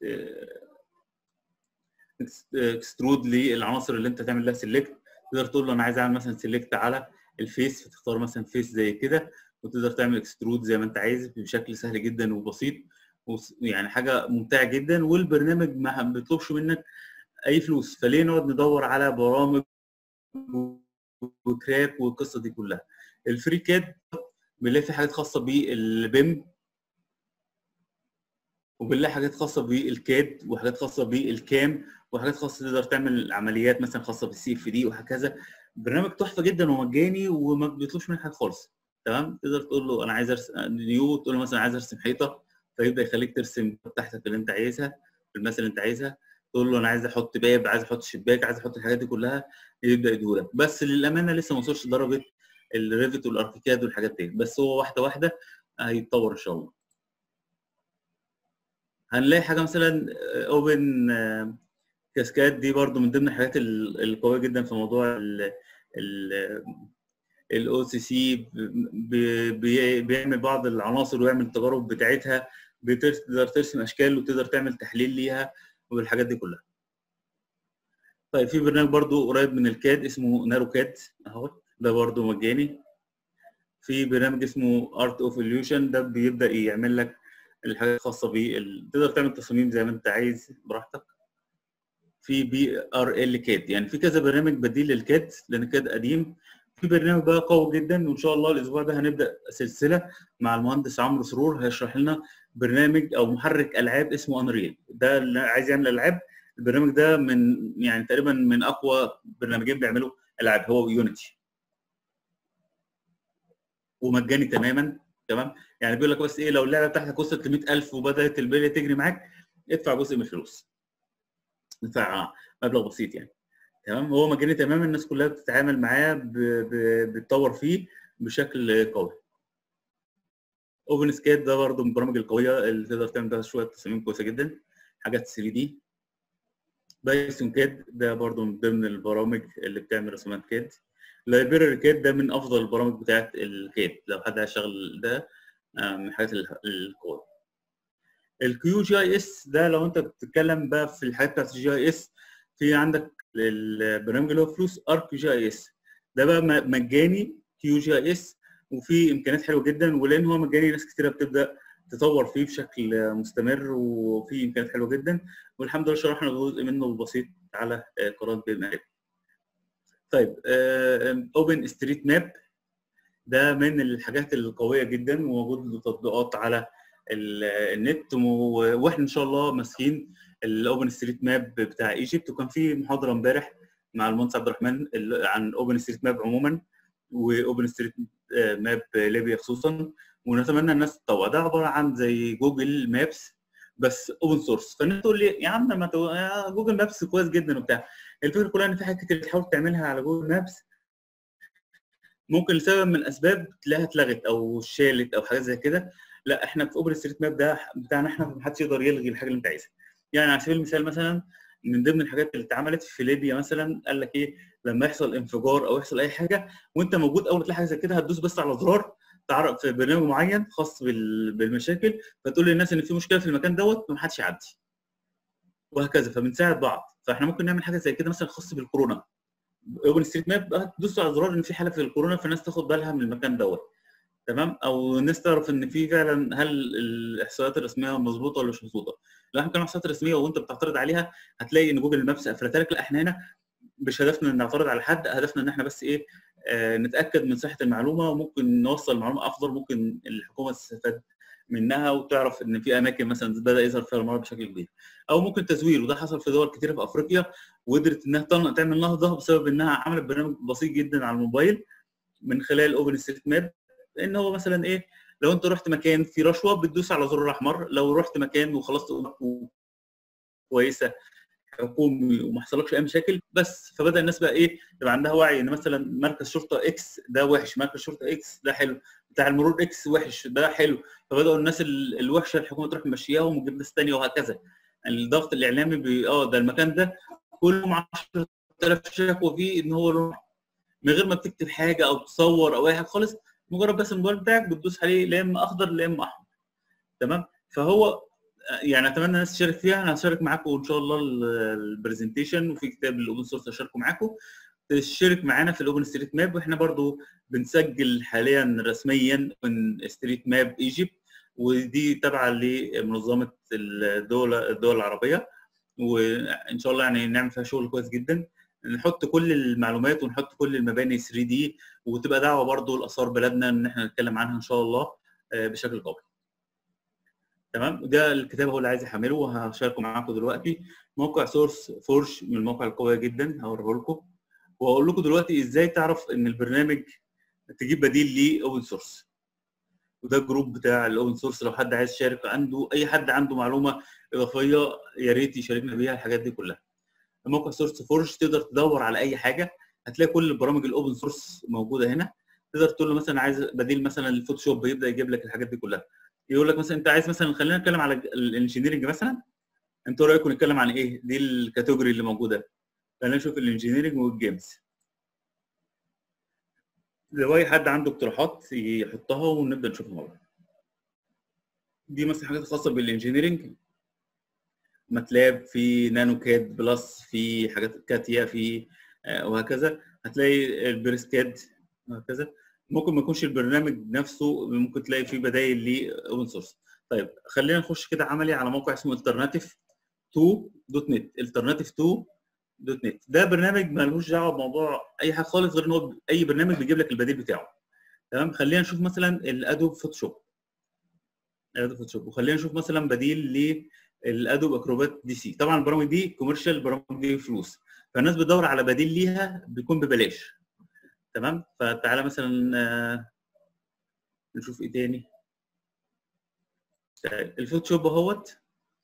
اكسترود للعناصر اللي انت تعمل لها سيلكت تقدر تقول له انا عايز اعمل مثلا سيلكت على الفيس فتختار مثلا فيس زي كده وتقدر تعمل اكسترود زي ما انت عايز بشكل سهل جدا وبسيط وس- يعني حاجه ممتعه جدا والبرنامج ما بيطلبش منك اي فلوس فليه نقعد ندور على برامج وكراك والقصه دي كلها الفري كاد بنلاقي في حاجات خاصه بالبيم وبنلاقي حاجات خاصه بالكاد وحاجات خاصه بالكام وحاجات خاصه تقدر تعمل عمليات مثلا خاصه بالسي اف دي وهكذا برنامج تحفه جدا ومجاني وما بيطلبش منك حاجه خالص تمام تقدر تقول له انا عايز ارسم نيو تقول له مثلا عايز ارسم حيطه فيبدا يخليك ترسم تحتك اللي انت عايزها المثل اللي انت عايزها تقول له انا عايز احط باب عايز احط شباك عايز احط الحاجات دي كلها يبدا يديهولك بس للامانه لسه ما وصلش لدرجه الريفت والاركيكاد والحاجات دي بس هو واحده واحده هيتطور ان شاء الله هنلاقي حاجه مثلا اوبن كاسكاد دي برضو من ضمن الحاجات القويه جدا في موضوع الاو سي سي بيعمل بعض العناصر ويعمل التجارب بتاعتها بتقدر ترسم اشكال وتقدر تعمل تحليل ليها والحاجات دي كلها طيب في برنامج برضو قريب من الكاد اسمه نارو كاد اهو ده برضو مجاني في برنامج اسمه ارت اوف illusion ده بيبدا يعمل لك الحاجات الخاصه بال تقدر تعمل تصاميم زي ما انت عايز براحتك في بي ار ال كاد يعني في كذا برنامج بديل للكاد لان الكاد قديم في برنامج بقى قوي جدا وان شاء الله الاسبوع ده هنبدا سلسله مع المهندس عمرو سرور هيشرح لنا برنامج او محرك العاب اسمه انريل ده اللي عايز يعمل العاب البرنامج ده من يعني تقريبا من اقوى برنامجين بيعملوا العاب هو يونيتي ومجاني تماما تمام يعني بيقول لك بس ايه لو اللعبه بتاعتك وصلت ل 100000 وبدات البليه تجري معاك ادفع جزء من الفلوس ادفع مبلغ بسيط يعني تمام هو مجاني تماما الناس كلها بتتعامل معاه بتطور فيه بشكل قوي اوبن سكيت ده برضه من البرامج القويه اللي تقدر تعمل بيها شويه تصاميم كويسه جدا حاجات 3 دي بايثون كاد ده برضه من ضمن البرامج اللي بتعمل رسومات كاد لايبراري كاد ده من افضل البرامج بتاعت الكاد لو حد هيشتغل ده من الحاجات القويه الكيو جي اي اس ده لو انت بتتكلم بقى في الحاجات بتاعت الجي اي اس في عندك البرنامج اللي هو فلوس ارك جي اي اس ده بقى مجاني كيو جي اي اس وفي امكانيات حلوه جدا ولان هو مجاني ناس كتيره بتبدا تطور فيه بشكل مستمر وفي امكانيات حلوه جدا والحمد لله شرحنا جزء منه البسيط على قناه بي ام طيب اوبن ستريت ماب ده من الحاجات القويه جدا وموجود له تطبيقات على النت واحنا ان شاء الله ماسكين الاوبن ستريت ماب بتاع ايجيبت وكان في محاضره امبارح مع المهندس عبد الرحمن عن اوبن ستريت ماب عموما واوبن ستريت ماب ليبيا خصوصا ونتمنى الناس تطوع ده عباره عن زي جوجل مابس بس اوبن سورس فالناس تقول لي يا عم ما تو... يا جوجل مابس كويس جدا وبتاع الفكره كلها ان في حاجات كتير بتحاول تعملها على جوجل مابس ممكن لسبب من الاسباب تلاقيها اتلغت او شالت او حاجات زي كده لا احنا في اوبن ستريت ماب ده بتاعنا احنا ما حدش يقدر يلغي الحاجه اللي انت عايزها يعني على سبيل المثال مثلا من ضمن الحاجات اللي اتعملت في ليبيا مثلا قال لك ايه لما يحصل انفجار او يحصل اي حاجه وانت موجود اول ما تلاقي حاجه زي كده هتدوس بس على زرار تعرف في برنامج معين خاص بالمشاكل فتقول للناس ان في مشكله في المكان دوت وما حدش يعدي وهكذا فبنساعد بعض فاحنا ممكن نعمل حاجه زي كده مثلا خاص بالكورونا اوبن ستريت ماب تدوس على زرار ان في حاله في الكورونا فالناس تاخد بالها من المكان دوت تمام او الناس تعرف ان في فعلا هل الاحصائيات الرسميه مظبوطه ولا مش مظبوطه لو احنا كنا احصائيات رسميه وانت بتعترض عليها هتلاقي ان جوجل مابس قفلتها لك لا احنا هنا مش هدفنا ان نعترض على حد هدفنا ان احنا بس ايه آه نتاكد من صحه المعلومه وممكن نوصل المعلومه افضل ممكن الحكومه تستفاد منها وتعرف ان في اماكن مثلا بدا يظهر فيها المرض بشكل كبير او ممكن تزوير وده حصل في دول كتيره في افريقيا وقدرت انها تعمل نهضه بسبب انها عملت برنامج بسيط جدا على الموبايل من خلال اوبن ستريت ماب ان هو مثلا ايه لو انت رحت مكان فيه رشوه بتدوس على زر الاحمر لو رحت مكان وخلصت كويسه حكومي وما حصلكش اي مشاكل بس فبدا الناس بقى ايه يبقى عندها وعي ان مثلا مركز شرطه اكس ده وحش مركز شرطه اكس ده حلو بتاع المرور اكس وحش ده حلو فبداوا الناس الوحشه الحكومه تروح ممشياهم وتجيب ناس ثانيه وهكذا الضغط الاعلامي بي... اه ده المكان ده كلهم 10000 شكوى فيه ان هو من غير ما بتكتب حاجه او تصور او اي حاجه خالص مجرد بس الموبايل بتاعك بتدوس عليه لا اما اخضر لا اما احمر تمام فهو يعني اتمنى الناس تشارك فيها انا هشارك معاكم ان شاء الله البرزنتيشن وفي كتاب الاوبن سورس هشاركه معاكم تشترك معانا في الاوبن ستريت ماب واحنا برضو بنسجل حاليا رسميا من ستريت ماب ايجيبت ودي تابعه لمنظمه الدول الدول العربيه وان شاء الله يعني نعمل فيها شغل كويس جدا نحط كل المعلومات ونحط كل المباني 3 دي وتبقى دعوه برضو لاثار بلدنا ان احنا نتكلم عنها ان شاء الله بشكل قوي. تمام ده الكتاب هو اللي عايز يحمله وهشاركه معاكم دلوقتي موقع سورس فورش من المواقع القويه جدا هوريه لكم وهقول لكم دلوقتي ازاي تعرف ان البرنامج تجيب بديل ليه اوبن سورس وده الجروب بتاع الاوبن سورس لو حد عايز يشارك عنده اي حد عنده معلومه اضافيه يا ريت يشاركنا بيها الحاجات دي كلها موقع سورس فورج تقدر تدور على اي حاجه هتلاقي كل البرامج الاوبن سورس موجوده هنا تقدر تقول له مثلا عايز بديل مثلا الفوتوشوب يبدا يجيب لك الحاجات دي كلها يقول لك مثلا انت عايز مثلا خلينا نتكلم على الانجينيرنج مثلا انتوا رايكم نتكلم عن ايه دي الكاتيجوري اللي موجوده خلينا نشوف الانجينيرنج والجيمز لو اي حد عنده اقتراحات يحطها ونبدا نشوفها مع بعض دي مثلا حاجات خاصه بالانجينيرنج ماتلاب في نانو كاد بلس في حاجات كاتيا في آه، وهكذا هتلاقي البريسكاد وهكذا ممكن ما يكونش البرنامج نفسه ممكن تلاقي فيه بدائل ليه اوبن سورس طيب خلينا نخش كده عملي على موقع اسمه alternative 2 دوت نت alternative 2 دوت نت ده برنامج ملوش دعوه بموضوع اي حاجه خالص غير ان هو اي برنامج بيجيب لك البديل بتاعه تمام خلينا نشوف مثلا الادوب فوتوشوب الادوب فوتوشوب وخلينا نشوف مثلا بديل للادوب اكروبات دي سي طبعا البرامج دي كوميرشال البرامج دي فلوس فالناس بتدور على بديل ليها بيكون ببلاش تمام فتعالى مثلا آه، نشوف ايه تاني الفوتوشوب اهوت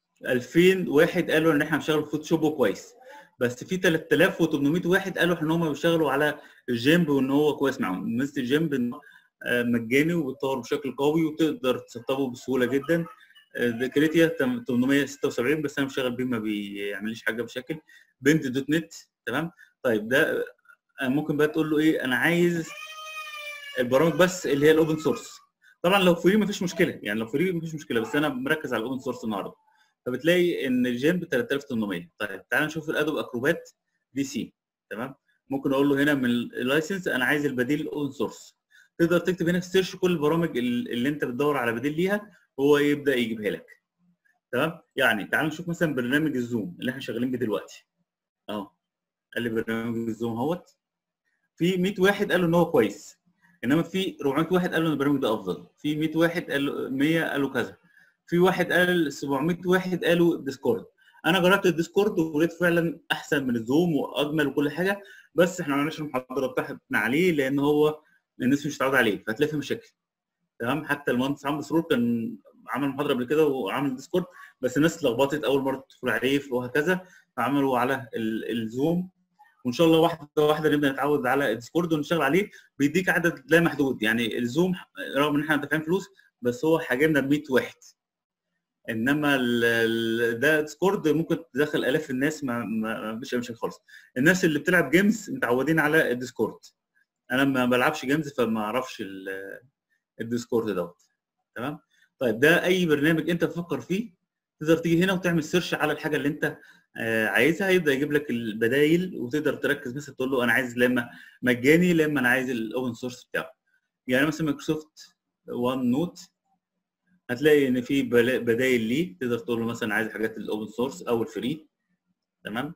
2001 قالوا ان احنا هنشتغل فوتوشوب كويس بس في 3800 واحد قالوا ان هم بيشتغلوا على الجيمب وان هو كويس معاهم ميزه الجيمب انه آه، مجاني وبيتطور بشكل قوي وتقدر تسطبه بسهوله جدا آه، ده كريتيا تم- 876 بس انا مشغل بيه ما بيعمليش حاجه بشكل بنت دوت نت تمام طيب ده آه، ممكن بقى تقول له ايه انا عايز البرامج بس اللي هي الاوبن سورس طبعا لو فري مفيش مشكله يعني لو فري مفيش مشكله بس انا مركز على الاوبن سورس النهارده فبتلاقي ان الجيم ب 3800 طيب تعال نشوف الادوب اكروبات دي سي تمام ممكن اقول له هنا من اللايسنس انا عايز البديل الاوبن سورس تقدر تكتب هنا في السيرش كل البرامج ال- اللي انت بتدور على بديل ليها هو يبدا يجيبها لك تمام يعني تعال نشوف مثلا برنامج الزوم اللي احنا شغالين بيه دلوقتي اهو قال لي برنامج الزوم اهوت في 100 واحد قالوا ان هو كويس انما في 400 واحد قالوا ان البرنامج ده افضل في 100 واحد قالوا 100 قالوا كذا في واحد قال 700 واحد قالوا ديسكورد انا جربت الديسكورد ولقيت فعلا احسن من الزوم واجمل وكل حاجه بس احنا ما عملناش المحاضره بتاعتنا عليه لان هو الناس مش متعوده عليه فهتلاقي فيه مشاكل تمام حتى المهندس عمرو سرور كان عمل محاضره قبل كده وعمل ديسكورد بس الناس اتلخبطت اول مره تدخل عليه وهكذا فعملوا على ال- الزوم وان شاء الله واحده واحده نبدا نتعود على الديسكورد ونشتغل عليه بيديك عدد لا محدود يعني الزوم رغم ان احنا دافعين فلوس بس هو حجمنا ب 100 واحد انما ال- ال- ده ديسكورد ممكن تدخل الاف الناس ما ما ما فيش اي مشاكل خالص الناس اللي بتلعب جيمز متعودين على الديسكورد انا ما بلعبش جيمز فما اعرفش ال- الديسكورد دوت تمام طيب ده اي برنامج انت بتفكر فيه تقدر تيجي هنا وتعمل سيرش على الحاجه اللي انت آه، عايزها يبدا يجيب لك البدايل وتقدر تركز مثلا تقول له انا عايز لما مجاني لما انا عايز الاوبن سورس بتاعه يعني مثلا مايكروسوفت وان نوت هتلاقي ان في بلا- بدايل ليه تقدر تقول له مثلا عايز حاجات الاوبن سورس او الفري تمام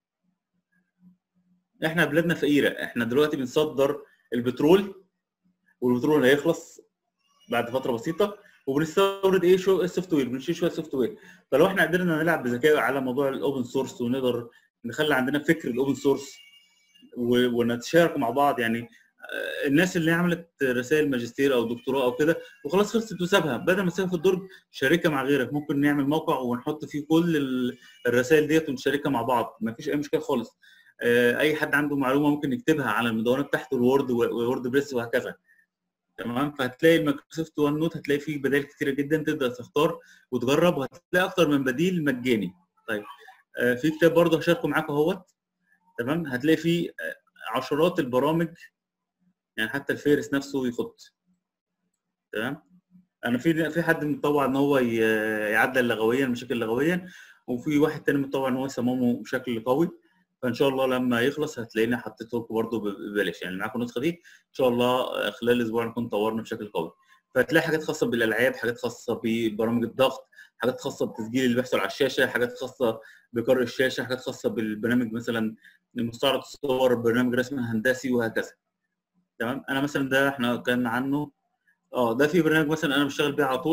احنا بلادنا فقيره احنا دلوقتي بنصدر البترول والبترول هيخلص بعد فتره بسيطه وبنستورد ايه شو السوفت وير بنشيل شويه سوفت وير فلو احنا قدرنا نلعب بذكاء على موضوع الاوبن سورس ونقدر نخلي عندنا فكر الاوبن سورس ونتشارك مع بعض يعني آه، الناس اللي عملت رسائل ماجستير او دكتوراه او كده وخلاص خلصت وسابها بدل ما تسيبها في الدرج شاركها مع غيرك ممكن نعمل موقع ونحط فيه كل ال- الرسائل ديت ونشاركها مع بعض ما فيش اي مشكله خالص آه، اي حد عنده معلومه ممكن يكتبها على المدونات بتاعته الوورد وورد بريس وهكذا تمام فهتلاقي المايكروسوفت وان نوت هتلاقي فيه بدائل كتيره جدا تقدر تختار وتجرب وهتلاقي اكتر من بديل مجاني طيب آه، في كتاب برضه هشاركه معاكم اهوت تمام هتلاقي فيه آه، عشرات البرامج يعني حتى الفيرس نفسه يخط تمام انا في في حد متطوع ان هو ي- يعدل لغويا مشاكل لغويا وفي واحد تاني متطوع ان هو يصممه بشكل قوي فان شاء الله لما يخلص هتلاقيني حطيته لكم برضه ببلاش يعني معاكم النسخه دي ان شاء الله خلال اسبوع نكون طورنا بشكل قوي فهتلاقي حاجات خاصه بالالعاب حاجات خاصه ببرامج الضغط حاجات خاصه بتسجيل اللي بيحصل على الشاشه حاجات خاصه بقرء الشاشه حاجات خاصه بالبرنامج مثلا مستعرض الصور برنامج رسم هندسي وهكذا تمام انا مثلا ده احنا كان عنه اه ده في برنامج مثلا انا بشتغل بيه على طول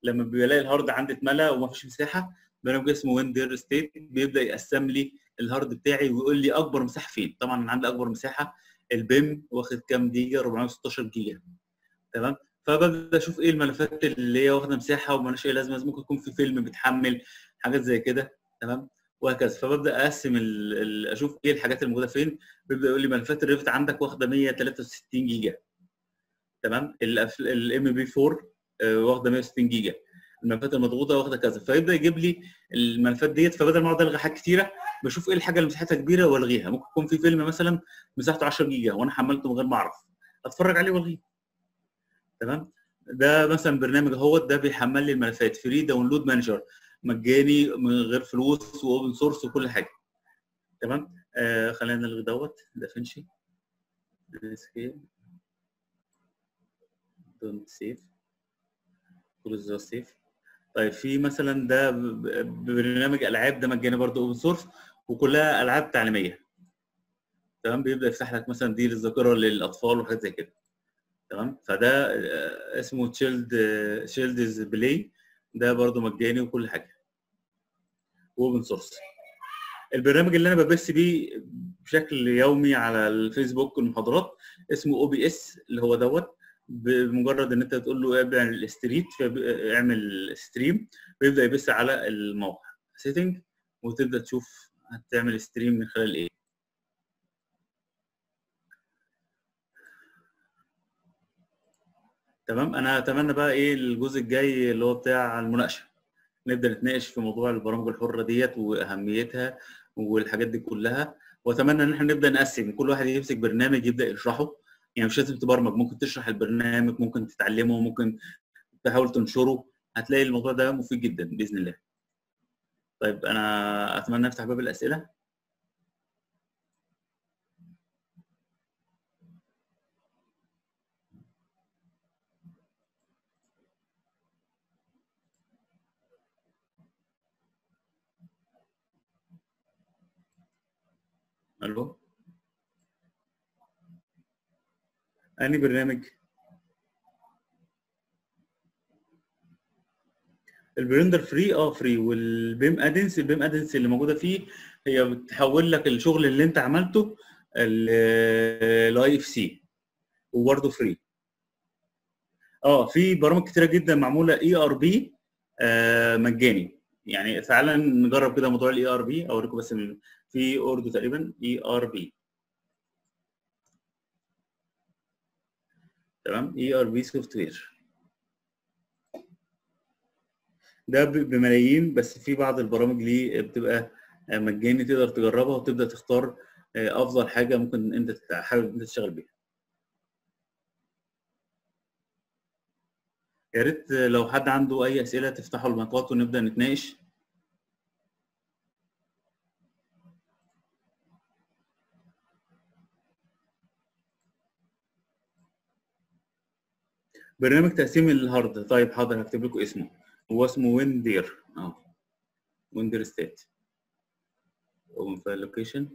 لما بيلاقي الهارد عندي اتملى ومفيش مساحه برنامج اسمه ويندر ستيت بيبدا يقسم لي الهارد بتاعي ويقول لي اكبر مساحه فين طبعا انا عندي اكبر مساحه البيم واخد كام جيجا 416 جيجا تمام فببدا اشوف ايه الملفات اللي هي واخده مساحه ومالهاش اي لازمه ممكن يكون في فيلم بيتحمل حاجات زي كده تمام وهكذا فببدا اقسم ال... ال... اشوف ايه الحاجات الموجوده فين بيبدا يقول لي ملفات الريفت عندك واخده 163 جيجا تمام الام بي 4 واخده 160 جيجا الملفات المضغوطه واخده كذا فيبدا يجيب لي الملفات ديت فبدل ما اقعد الغي حاجات كتيره بشوف ايه الحاجه اللي مساحتها كبيره والغيها ممكن يكون في فيلم مثلا مساحته 10 جيجا وانا حملته من غير ما اعرف اتفرج عليه والغيه تمام ده مثلا برنامج اهوت ده بيحمل لي الملفات فري داونلود مانجر مجاني من غير فلوس واوبن سورس وكل حاجه تمام آه خلينا نلغي دوت ده فينشي دونت سيف كلوز ذا سيف طيب في مثلا ده برنامج العاب ده مجاني برضه اوبن سورس وكلها العاب تعليميه تمام بيبدا يفتح لك مثلا دي للذاكره للاطفال وحاجات زي كده تمام فده اسمه تشيلد تشيلدز بلاي ده برضه مجاني وكل حاجه اوبن سورس البرنامج اللي انا ببث بيه بشكل يومي على الفيسبوك المحاضرات اسمه او بي اس اللي هو دوت بمجرد ان انت تقول له اعمل ستريت اعمل ستريم بيبدا يبث على الموقع سيتنج وتبدا تشوف هتعمل ستريم من خلال ايه تمام انا اتمنى بقى ايه الجزء الجاي اللي هو بتاع المناقشه نبدا نتناقش في موضوع البرامج الحره ديت واهميتها والحاجات دي كلها واتمنى ان احنا نبدا نقسم كل واحد يمسك برنامج يبدا يشرحه يعني مش لازم تبرمج ممكن تشرح البرنامج ممكن تتعلمه ممكن تحاول تنشره هتلاقي الموضوع ده مفيد جدا باذن الله طيب انا اتمنى افتح باب الاسئله الو اني برنامج البلندر فري اه فري والبيم ادنس البيم ادنس اللي موجوده فيه هي بتحول لك الشغل اللي انت عملته الاي اف سي وبرده فري اه في برامج كتيره جدا معموله اي ار بي مجاني يعني تعالى نجرب كده موضوع الاي ار بي اوريكم بس في اوردو تقريبا اي ار بي تمام اي ار بي سوفت وير ده بملايين بس في بعض البرامج ليه بتبقى مجاني تقدر تجربها وتبدا تختار افضل حاجه ممكن انت حابب انت تشتغل بيها يا ريت لو حد عنده اي اسئله تفتحوا المايكات ونبدا نتناقش برنامج تقسيم الهارد طيب حاضر هكتب لكم اسمه هو اسمه ويندير اه ويندير ستات اوبن فايل لوكيشن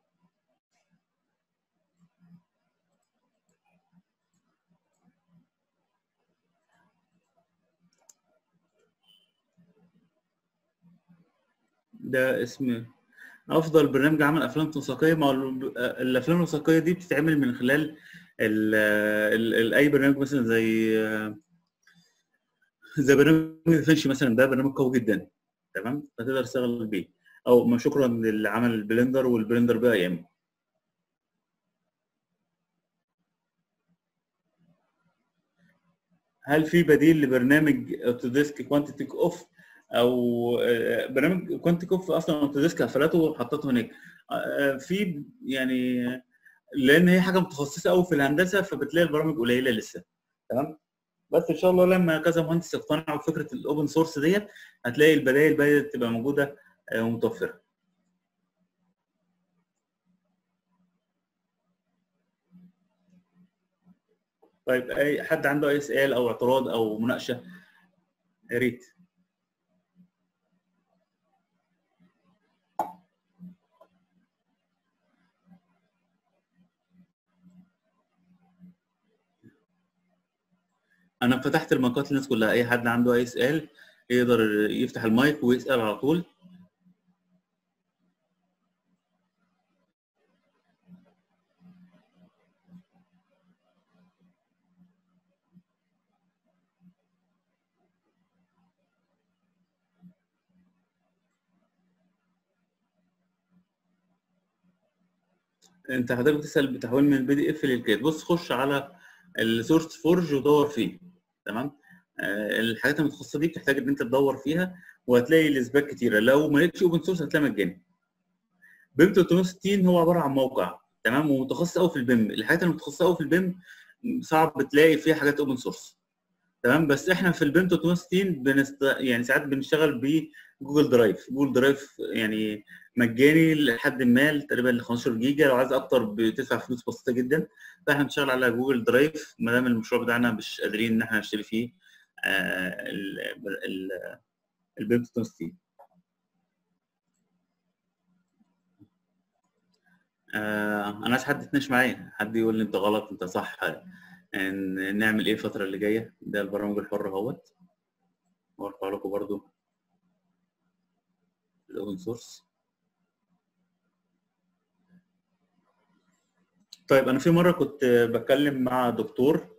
ده اسم افضل برنامج عمل افلام وثائقيه ما الافلام الوثائقيه دي بتتعمل من خلال ال ال اي برنامج مثلا زي زي برنامج فينش مثلا ده برنامج قوي جدا تمام فتقدر تشتغل بيه او ما شكرا للي عمل البلندر والبلندر بقى ايام هل في بديل لبرنامج اوتوديسك كوانتيتي اوف او برنامج كوانتيتي اوف اصلا اوتوديسك قفلته وحطته هناك في يعني لان هي حاجه متخصصه قوي في الهندسه فبتلاقي البرامج قليله لسه تمام بس ان شاء الله لما كذا مهندس يقتنعوا بفكره الاوبن سورس ديت هتلاقي البدائل بدات تبقى موجوده ومتوفره طيب اي حد عنده اي سؤال او اعتراض او مناقشه يا ريت انا فتحت المايكات للناس كلها اي حد عنده اي سؤال يقدر يفتح المايك ويسال على طول انت حضرتك بتسال بتحويل من البي دي اف للكاد بص خش على السورس فورج ودور فيه تمام آه، الحاجات المتخصصه دي بتحتاج ان انت تدور فيها وهتلاقي الاثبات كتيره لو ما لقيتش اوبن سورس هتلاقي مجاني بيم 360 هو عباره عن موقع تمام ومتخصص قوي في البيم الحاجات المتخصصه قوي في البيم صعب تلاقي فيها حاجات اوبن سورس تمام بس احنا في البيم 360 بنست... يعني ساعات بنشتغل بجوجل درايف جوجل درايف يعني مجاني لحد ما تقريبا ل 15 جيجا لو عايز اكتر بتدفع فلوس بسيطه جدا فاحنا بنشتغل على جوجل درايف ما دام المشروع بتاعنا مش قادرين ان احنا نشتري فيه آه البيم 360 آه انا عايز حد يتناقش معايا حد يقول لي انت غلط انت صح ان نعمل ايه الفتره اللي جايه ده البرامج الحره اهوت وارفع لكم برضو الاوبن سورس طيب انا في مره كنت بتكلم مع دكتور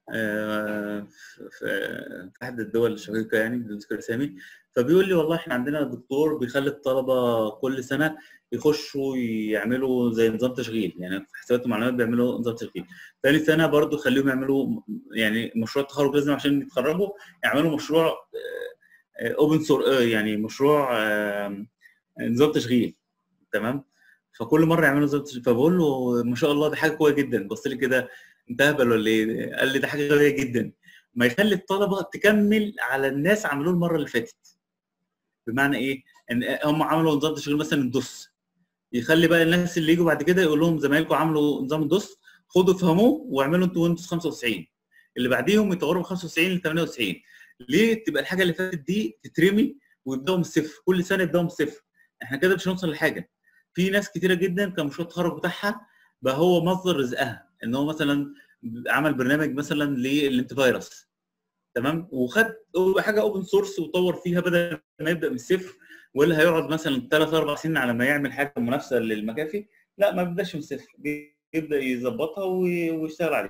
في احد الدول الشقيقه يعني بدون ذكر اسامي فبيقول لي والله احنا عندنا دكتور بيخلي الطلبه كل سنه يخشوا يعملوا زي نظام تشغيل يعني في حسابات المعلومات بيعملوا نظام تشغيل ثاني سنه برضو خليهم يعملوا يعني مشروع التخرج لازم عشان يتخرجوا يعملوا مشروع اوبن سور يعني مشروع نظام تشغيل تمام فكل مره يعملوا نظام تشغيل فبقول له ما شاء الله دي حاجه قويه جدا بص لي كده انت اهبل ولا ايه؟ قال لي ده حاجه غبيه جدا ما يخلي الطلبه تكمل على الناس عملوه المره اللي فاتت بمعنى ايه؟ ان هم عملوا نظام تشغيل مثلا الدوس يخلي بقى الناس اللي يجوا بعد كده يقول لهم زمايلكم عملوا نظام الدوس خدوا فهموه واعملوا انتوا ويندوز 95 اللي بعديهم يطوروا من 95 ل 98 ليه تبقى الحاجه اللي فاتت دي تترمي ويبداوا من الصفر كل سنه يبداوا من الصفر احنا كده مش هنوصل لحاجه في ناس كتيره جدا كان مشروع التخرج بتاعها بقى هو مصدر رزقها ان هو مثلا عمل برنامج مثلا للانتي فيروس تمام وخد حاجه اوبن سورس وطور فيها بدل ما يبدا من الصفر ولا هيقعد مثلا ثلاث اربع سنين على ما يعمل حاجه منافسه للمكافي لا ما بيبداش من الصفر بيبدا يظبطها ويشتغل عليها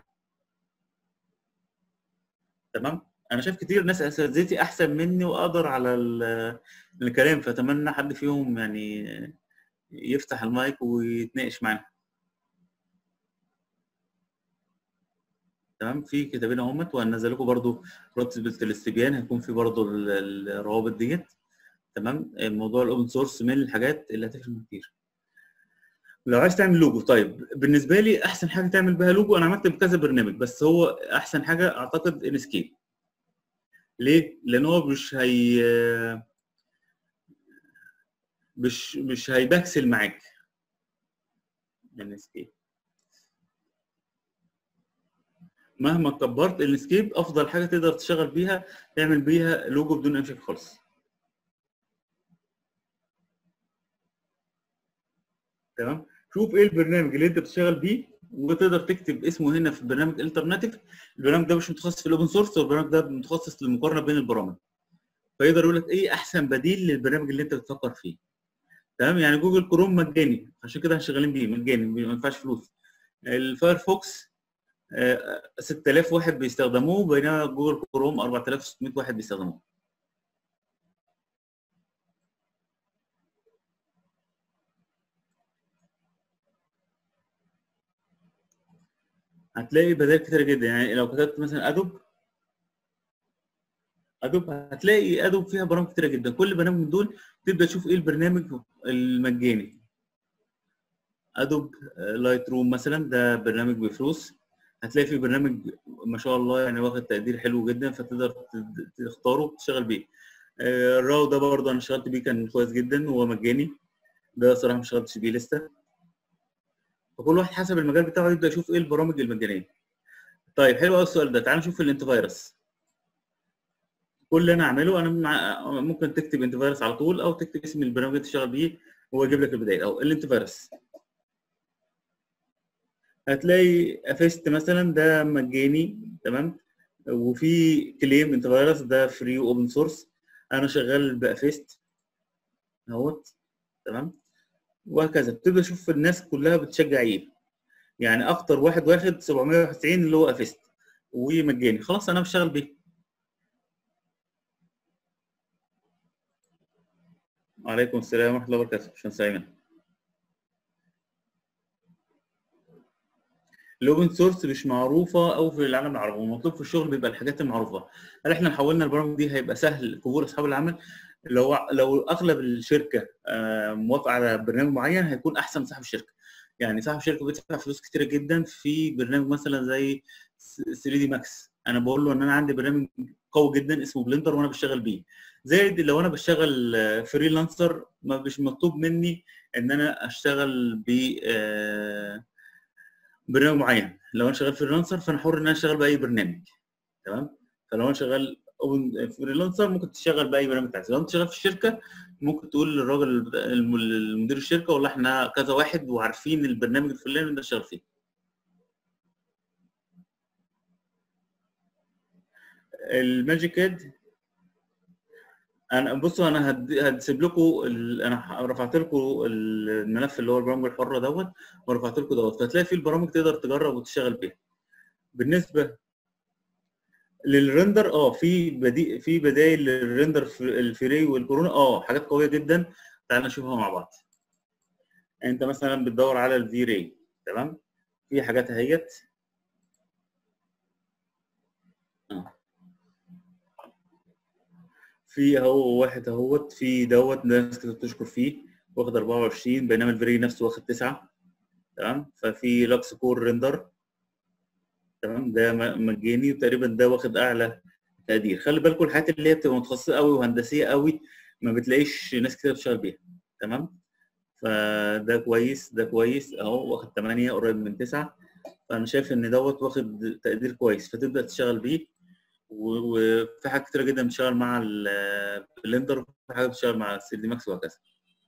تمام انا شايف كتير ناس اساتذتي احسن مني واقدر على الكلام فاتمنى حد فيهم يعني يفتح المايك ويتناقش معانا تمام في كتابين اهمت وهنزل لكم برده رتبه الاستبيان هيكون في برده الروابط ديت تمام الموضوع الاوبن سورس من الحاجات اللي هتفهم كتير لو عايز تعمل لوجو طيب بالنسبه لي احسن حاجه تعمل بها لوجو انا عملت بكذا برنامج بس هو احسن حاجه اعتقد انسكيب ليه لان هو مش هي مش مش هيبكسل معاك انسكيب مهما كبرت الانسكيب افضل حاجه تقدر تشتغل بيها تعمل بيها لوجو بدون اي مشاكل خالص تمام شوف ايه البرنامج اللي انت بتشتغل بيه وتقدر تكتب اسمه هنا في برنامج الترناتيف البرنامج ده مش متخصص في الاوبن سورس والبرنامج ده متخصص للمقارنه بين البرامج فيقدر يقول لك ايه احسن بديل للبرنامج اللي انت بتفكر فيه تمام يعني جوجل كروم مجاني عشان كده احنا شغالين بيه مجاني ما ينفعش فلوس الفايرفوكس 6000 واحد بيستخدموه بينما جوجل كروم 4600 واحد بيستخدموه هتلاقي بدائل كتيرة جدا يعني لو كتبت مثلا ادوب ادوب هتلاقي ادوب فيها برامج كتيرة جدا كل برنامج من دول تبدا تشوف ايه البرنامج المجاني ادوب لايت روم مثلا ده برنامج بفلوس هتلاقي فيه برنامج ما شاء الله يعني واخد تقدير حلو جدا فتقدر تختاره وتشتغل بيه الراو ده برضه انا اشتغلت بيه كان كويس جدا وهو مجاني ده صراحه ما اشتغلتش بيه لسه فكل واحد حسب المجال بتاعه يبدا يشوف ايه البرامج المجانيه طيب حلو قوي السؤال ده تعال نشوف الانتي فيروس كل اللي انا اعمله انا مع... ممكن تكتب انتي فيروس على طول او تكتب اسم البرنامج اللي تشتغل بيه هو يجيب لك البدايه او الانتي فيروس هتلاقي افيست مثلا ده مجاني تمام وفي كليم انت فيروس ده فري اوبن سورس انا شغال بافيست اهوت تمام وهكذا بتبدا تشوف الناس كلها بتشجع ايه يعني اكتر واحد واخد 791 اللي هو افيست ومجاني خلاص انا بشتغل بيه وعليكم السلام ورحمه الله وبركاته باشمهندس ايمن الاوبن سورس مش معروفه او في العالم العربي المطلوب في الشغل بيبقى الحاجات المعروفه هل احنا حولنا البرامج دي هيبقى سهل قبول اصحاب العمل لو لو اغلب الشركه آه، موافقه على برنامج معين هيكون احسن من صاحب الشركه يعني صاحب الشركه بيدفع فلوس كتيره جدا في برنامج مثلا زي 3 دي ماكس انا بقول له ان انا عندي برنامج قوي جدا اسمه بلندر وانا بشتغل بيه زائد لو انا بشتغل فريلانسر ما مش مطلوب مني ان انا اشتغل ب آه، برنامج معين لو انا شغال فريلانسر فانا حر ان انا اشتغل باي برنامج تمام فلو انا شغال اوبن فريلانسر ممكن تشتغل باي برنامج تعزل لو انت شغال في الشركه ممكن تقول للراجل الم- المدير الشركه والله احنا كذا واحد وعارفين البرنامج الفلاني اللي انت شغال فيه الماجيك اد انا بصوا انا هد- هسيب لكم ال... انا رفعت لكم الملف اللي هو البرامج الحره دوت ورفعت لكم دوت فهتلاقي فيه البرامج تقدر تجرب وتشتغل بيها بالنسبه للرندر اه في بدي في بدائل للرندر في الفري والكورونا اه حاجات قويه جدا تعال نشوفها مع بعض انت مثلا بتدور على الفي راي تمام في حاجات اهيت اه في اهو واحد اهوت في دوت ناس كتير بتشكر فيه واخد 24 بينما الفري نفسه واخد 9 تمام ففي لاكس كور ريندر تمام ده م- مجاني وتقريبا ده واخد اعلى تقدير خلي بالكم الحاجات اللي هي بتبقى متخصصه قوي وهندسيه قوي ما بتلاقيش ناس كتير بتشتغل بيها تمام فده كويس ده كويس اهو واخد 8 قريب من 9 فانا شايف ان دوت واخد تقدير كويس فتبدا تشتغل بيه و- وفي حاجات كتيره جدا بتشتغل مع البلندر وفي حاجات بتشتغل مع 3 دي ماكس وهكذا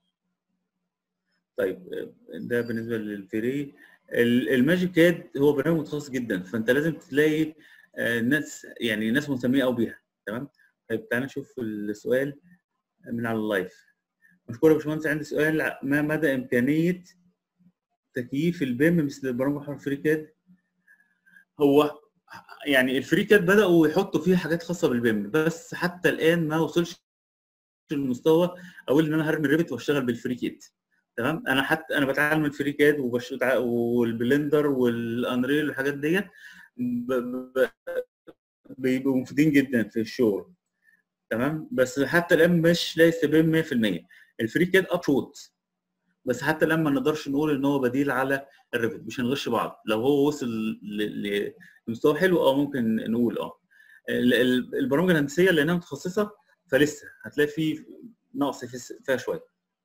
طيب ده بالنسبه للفري ال- الماجيك كاد هو برنامج متخصص جدا فانت لازم تلاقي آه، ناس يعني ناس مهتمين قوي بيها تمام طيب تعالى نشوف السؤال من على اللايف مشكور يا باشمهندس عندي سؤال ما مدى امكانيه تكييف البيم مثل البرامج الفري كاد هو يعني الفري كاد بداوا يحطوا فيه حاجات خاصه بالبيم بس حتى الان ما وصلش للمستوى اقول ان انا هرمي الريبت واشتغل بالفري كاد تمام انا حتى انا بتعلم الفري كاد وبش... بتع- والبلندر والانريل والحاجات ديت ب... ب... بيبقوا مفيدين جدا في الشغل تمام بس حتى الان مش لا يستبين 100% الفري كاد ابشوت بس حتى الان ما نقدرش نقول ان هو بديل على الريفت مش هنغش بعض لو هو وصل ل- ل- لمستوى حلو اه ممكن نقول اه ال- ال- البرامج الهندسيه لانها متخصصه فلسه هتلاقي في نقص في- فيها شويه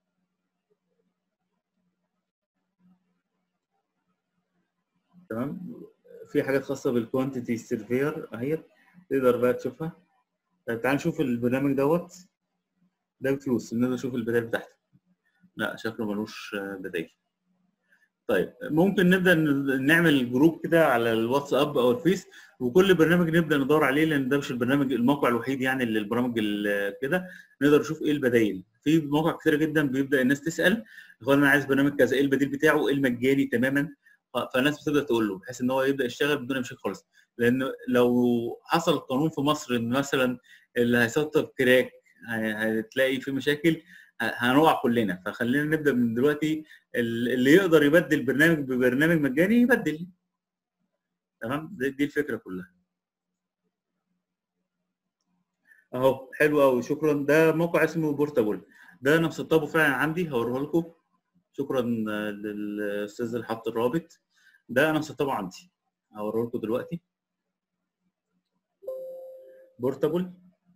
تمام في حاجات خاصه بالكوانتيتي سيرفير اهي تقدر بقى تشوفها طيب تعال نشوف البرنامج دوت ده بفلوس نقدر نشوف البدائل بتاعته لا شكله ملوش آه، بدائل طيب ممكن نبدا ن- نعمل جروب كده على الواتساب او الفيس وكل برنامج نبدا ندور عليه لان ده مش البرنامج الموقع الوحيد يعني اللي البرامج ال- كده نقدر نشوف ايه البدائل في مواقع كتيره جدا بيبدا الناس تسال يقول انا عايز برنامج كذا ايه البديل بتاعه ايه المجاني تماما ف- فالناس بتبدا تقول له بحيث ان هو يبدا يشتغل بدون مشاكل خالص لان لو حصل قانون في مصر ان مثلا اللي هيسطب كراك هي- هتلاقي في مشاكل ه- هنقع كلنا فخلينا نبدا من دلوقتي ال- اللي يقدر يبدل برنامج ببرنامج مجاني يبدل تمام دي, دي الفكره كلها اهو حلو قوي شكرا ده موقع اسمه بورتابل ده انا مسطبه فعلا عندي هوريه لكم شكرا آه، للاستاذ اللي حط الرابط ده انا مسطبه عندي هوريه لكم دلوقتي بورتابل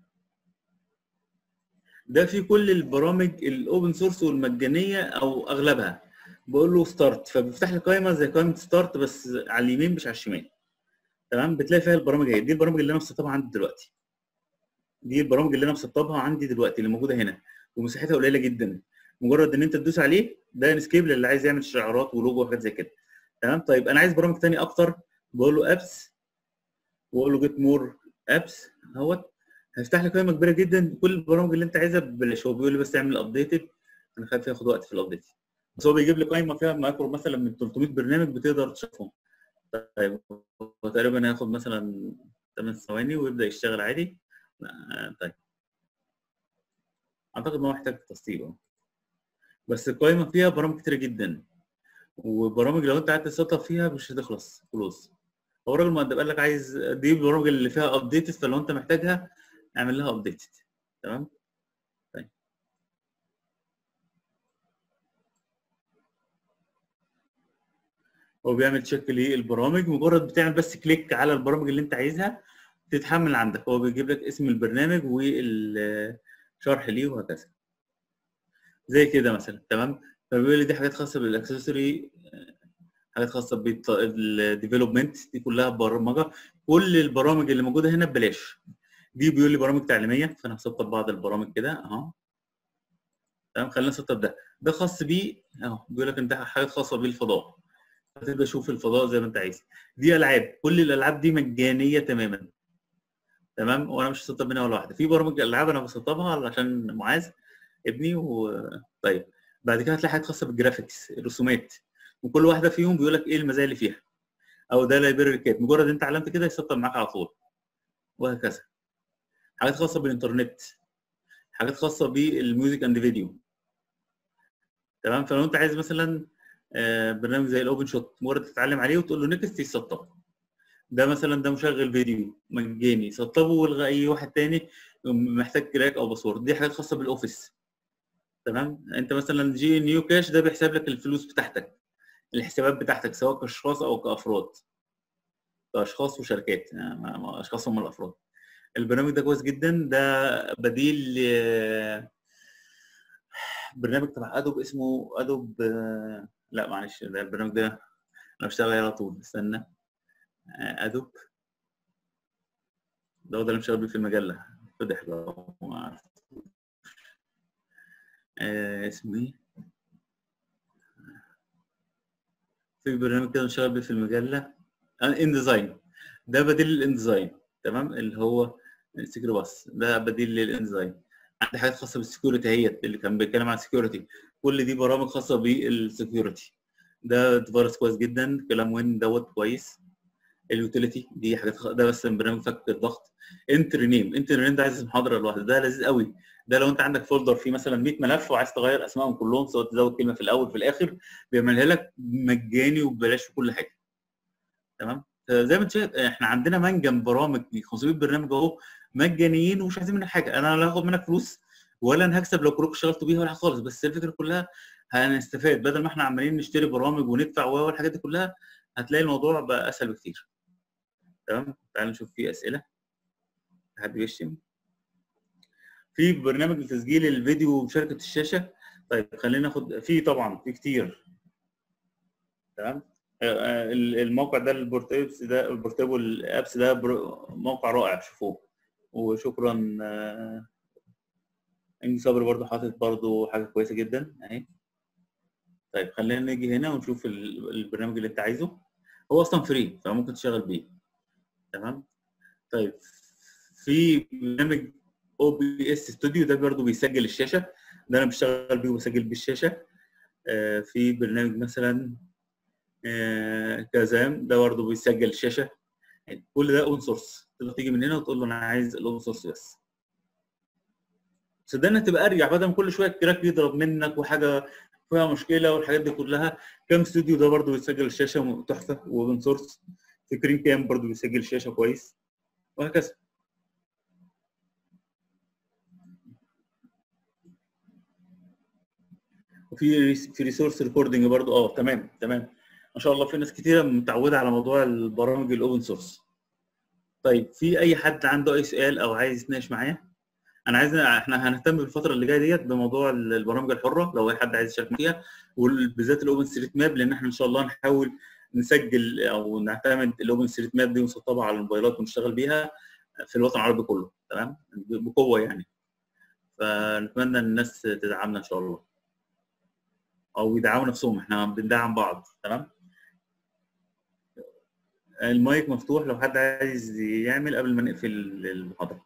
ده في كل البرامج الاوبن سورس والمجانيه او اغلبها بقول له ستارت فبيفتح لي قائمه زي قائمه ستارت بس على اليمين مش على الشمال تمام بتلاقي فيها البرامج اهي دي البرامج اللي انا مسطبها عندي دلوقتي دي البرامج اللي انا مسطبها عندي دلوقتي اللي موجوده هنا ومساحتها قليله جدا مجرد ان انت تدوس عليه ده انسكيب للي عايز يعمل شعارات ولوجو وحاجات زي كده تمام طيب انا عايز برامج تاني اكتر بقول له ابس واقول له جيت مور ابس اهوت هيفتح لك قائمه كبيره جدا كل البرامج اللي انت عايزها ببلاش هو بيقول لي بس اعمل ابديتد انا خايف ياخد وقت في الابديت بس هو بيجيب لي قائمه فيها مايكرو مثلا من 300 برنامج بتقدر تشوفهم طيب هو تقريبا هياخد مثلا 8 ثواني ويبدا يشتغل عادي آه، طيب اعتقد ان هو محتاج تسطيب أهو. بس القائمه فيها برامج كتير جدا وبرامج لو انت قعدت تسطب فيها مش هتخلص خلاص هو الراجل مؤدب قال لك عايز دي البرامج اللي فيها ابديتد فلو انت محتاجها اعمل لها ابديتد تمام طيب هو بيعمل تشيك للبرامج مجرد بتعمل بس كليك على البرامج اللي انت عايزها تتحمل عندك هو بيجيب لك اسم البرنامج والشرح ليه وهكذا زي كده مثلا تمام فبيقول لي دي حاجات خاصه بالاكسسوري حاجات خاصه بالديفلوبمنت دي كلها برمجه كل البرامج اللي موجوده هنا ببلاش دي بيقول لي برامج تعليميه فانا هسطب بعض البرامج كده اهو تمام خلينا نسطب ده ده خاص بيه اهو بيقول لك ان ده حاجات خاصه بالفضاء هتبدا تشوف الفضاء زي ما انت عايز دي العاب كل الالعاب دي مجانيه تماما تمام وانا مش هسطب منها ولا واحده في برامج العاب انا بسطبها عشان معاذ ابني و طيب بعد كده هتلاقي حاجات خاصه بالجرافيكس الرسومات وكل واحده فيهم بيقول لك ايه المزايا اللي فيها او ده لايبرري كات مجرد انت علمت كده يسطب معاك على طول وهكذا حاجات خاصه بالانترنت حاجات خاصه بالميوزك اند فيديو تمام فلو انت عايز مثلا آه، برنامج زي الاوبن شوت مجرد تتعلم عليه وتقول له نكست يسطب ده مثلا ده مشغل فيديو مجاني سطبه والغى اي واحد تاني محتاج كراك او باسورد دي حاجات خاصه بالاوفيس تمام انت مثلا جي نيو كاش ده بيحسب لك الفلوس بتاعتك الحسابات بتاعتك سواء كاشخاص او كافراد كاشخاص وشركات يعني ما- ما- اشخاص هم الافراد البرنامج ده كويس جدا ده بديل ل- برنامج تبع ادوب اسمه ادوب آه، لا معلش ده البرنامج ده انا بشتغل عليه على طول استنى آه، ادوب ده هو ده اللي مشتغل بيه في المجله فضح لو ما عرفت آه، اسمه ايه في برنامج كده مشتغل بيه في المجله ان ديزاين ده بديل للانديزاين تمام اللي هو سكر باص ده بديل للانديزاين عندي حاجات خاصه بالسكيورتي هي اللي كان بيتكلم عن السكيورتي كل دي برامج خاصه بالسكيورتي ده فيروس كويس جدا كلام وين دوت كويس اليوتيليتي دي حاجات خ... ده بس برنامج فك الضغط انتر نيم انتر نيم ده عايز محاضره لوحده ده لذيذ قوي ده لو انت عندك فولدر فيه مثلا 100 ملف وعايز تغير اسمائهم كلهم سواء تزود كلمه في الاول في الاخر بيعملها لك مجاني وببلاش وكل حاجه تمام زي ما انت شايف احنا عندنا منجم برامج 500 برنامج اهو مجانيين ومش عايزين منك حاجه انا لا هاخد منك فلوس ولا انا هكسب لو كروك اشتغلتوا بيها ولا حاجه خالص بس الفكره كلها هنستفاد بدل ما احنا عمالين نشتري برامج وندفع والحاجات دي كلها هتلاقي الموضوع بقى اسهل بكتير تمام تعالوا نشوف فيه اسئله حد بيشتم في برنامج لتسجيل الفيديو ومشاركه الشاشه طيب خلينا ناخد في طبعا في كتير تمام آه، الموقع ده البورتابس ده البورتابل ابس ده بر- موقع رائع شوفوه وشكرا آه، انجي صبري برضه حاطط برضه حاجه كويسه جدا اهي طيب خلينا نيجي هنا ونشوف ال- البرنامج اللي انت عايزه هو اصلا فري فممكن تشتغل بيه تمام طيب في برنامج او بي اس ستوديو ده برضه بيسجل الشاشه ده انا بشتغل بيه وبسجل بيه الشاشه آه، في برنامج مثلا آه، كازام ده برضه بيسجل الشاشه يعني كل ده اون سورس تقدر تيجي من هنا وتقول له انا عايز الاون سورس بس صدقني تبقى ارجع بدل ما كل شويه الكراك يضرب منك وحاجه فيها مشكله والحاجات دي كلها كام استوديو ده برضه بيسجل الشاشه تحفه واوبن سورس سكرين كام برضه بيسجل الشاشه كويس وهكذا وفي ريس- في ريسورس ريكوردنج برضه اه تمام تمام ما شاء الله في ناس كتيره متعوده على موضوع البرامج الاوبن سورس طيب في اي حد عنده اي سؤال او عايز يتناقش معايا انا عايز احنا هنهتم بالفتره اللي جايه ديت بموضوع البرامج الحره لو اي حد عايز يشارك فيها وبالذات الاوبن ستريت ماب لان احنا ان شاء الله نحاول نسجل او نعتمد الاوبن ستريت ماب دي ونسطبها على الموبايلات ونشتغل بيها في الوطن العربي كله تمام بقوه يعني فنتمنى ان الناس تدعمنا ان شاء الله او يدعموا نفسهم احنا بندعم بعض تمام المايك مفتوح لو حد عايز يعمل قبل ما نقفل المحاضره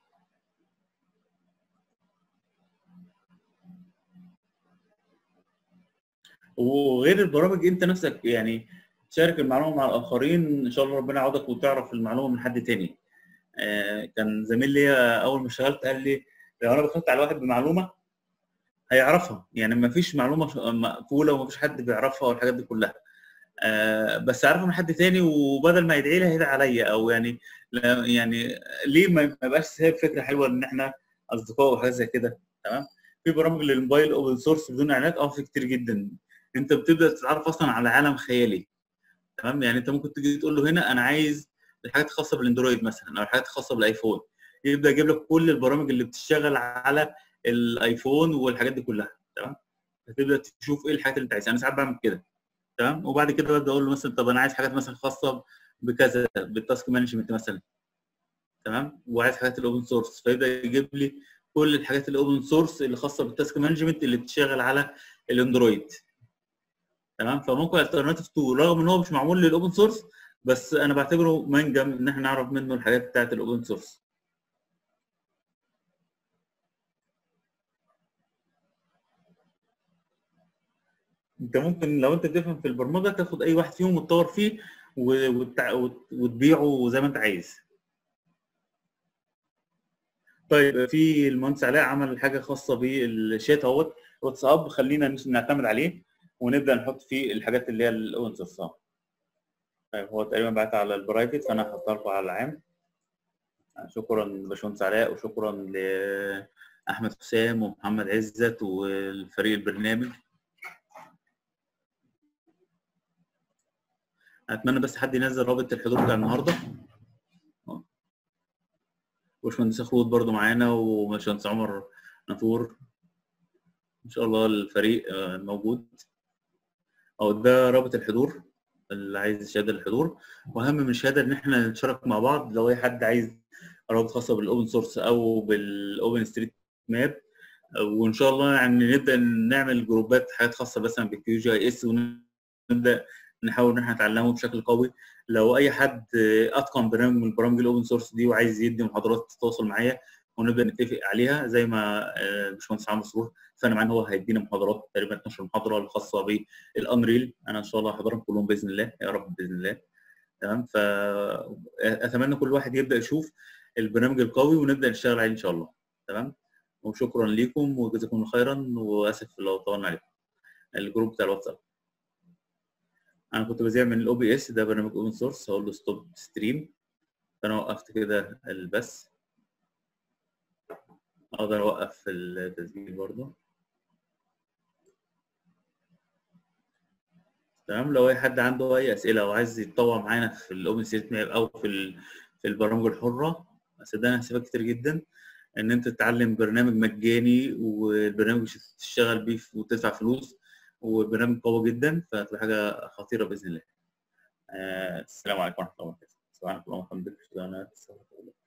وغير البرامج انت نفسك يعني تشارك المعلومه مع الاخرين ان شاء الله ربنا يعوضك وتعرف المعلومه من حد تاني آه، كان زميل ليا اول ما اشتغلت قال لي لو انا دخلت على واحد بمعلومه هيعرفها يعني ما فيش معلومه ش- مقفوله وما فيش حد بيعرفها والحاجات دي كلها آه، بس اعرفها من حد تاني وبدل ما يدعي لي هيدعي عليا او يعني لا- يعني ليه ما ما يبقاش سايب فكره حلوه ان احنا اصدقاء وحاجات زي كده تمام في برامج للموبايل اوبن سورس بدون اعلانات اه في كتير جدا انت بتبدا تتعرف اصلا على عالم خيالي تمام يعني انت ممكن تيجي تقول له هنا انا عايز الحاجات الخاصه بالاندرويد مثلا او الحاجات الخاصه بالايفون يبدا يجيب لك كل البرامج اللي بتشتغل على الايفون والحاجات دي كلها تمام هتبدا تشوف ايه الحاجات اللي انت عايزها انا ساعات بعمل كده تمام وبعد كده ببدا اقول له مثلا طب انا عايز حاجات مثلا خاصه بكذا بالتاسك مانجمنت مثلا تمام وعايز حاجات الاوبن سورس فيبدا يجيب لي كل الحاجات الاوبن سورس اللي خاصه بالتاسك مانجمنت اللي بتشتغل على الاندرويد تمام فممكن الترناتيف تول رغم ان هو مش معمول للاوبن سورس بس انا بعتبره منجم ان احنا نعرف منه الحاجات بتاعت الاوبن سورس انت ممكن لو انت بتفهم في البرمجه تاخد اي واحد فيهم وتطور فيه و- وتع- وت- وتبيعه زي ما انت عايز طيب في المهندس علاء عمل حاجه خاصه بالشات اهوت واتساب خلينا نس- نعتمد عليه ونبدا نحط فيه الحاجات اللي هي الاوبن سورس طيب هو تقريبا بعت على البرايفت فانا هحطها لكم على العام شكرا باشمهندس علاء وشكرا لاحمد حسام ومحمد عزت والفريق البرنامج اتمنى بس حد ينزل رابط الحضور بتاع النهارده اه. وباشمهندس خلود برضو معانا وباشمهندس عمر نافور ان شاء الله الفريق آه، موجود او ده رابط الحضور اللي عايز شهاده الحضور واهم من الشهاده ان احنا نتشارك مع بعض لو اي حد عايز روابط خاصه بالاوبن سورس او بالاوبن ستريت ماب وان شاء الله يعني نبدا نعمل جروبات حاجات خاصه مثلا بالكيو جي اي اس ونبدا نحاول ان احنا نتعلمه بشكل قوي لو اي حد اتقن برنامج من البرامج الاوبن سورس دي وعايز يدي محاضرات تتواصل معايا ونبدا نتفق عليها زي ما آه، الباشمهندس عمرو سرور اتفقنا معاه ان هو هيدينا محاضرات تقريبا 12 محاضره الخاصه بالانريل انا ان شاء الله هحضرهم كلهم باذن الله يا رب باذن الله تمام فاتمنى كل واحد يبدا يشوف البرنامج القوي ونبدا نشتغل عليه ان شاء الله تمام وشكرا ليكم وجزاكم الله خيرا واسف لو طولنا عليكم الجروب بتاع الواتساب انا كنت بذيع من الاو بي اس ده برنامج اوبن سورس هقول له ستوب ستريم فانا وقفت كده البث اقدر اوقف التسجيل برضه تمام لو اي حد عنده اي اسئله او عايز يتطوع معانا في الاوبن ستريت ماب او في ال- في البرامج الحره صدقني هسيبك كتير جدا ان انت تتعلم برنامج مجاني والبرنامج مش تشتغل بيه وتدفع فلوس وبرنامج قوي جدا فتبقى حاجه خطيره باذن الله آه، السلام عليكم ورحمه الله وبركاته سبحانك اللهم وبحمدك اشهد ان لا اله الا انت استغفرك واتوب إليك.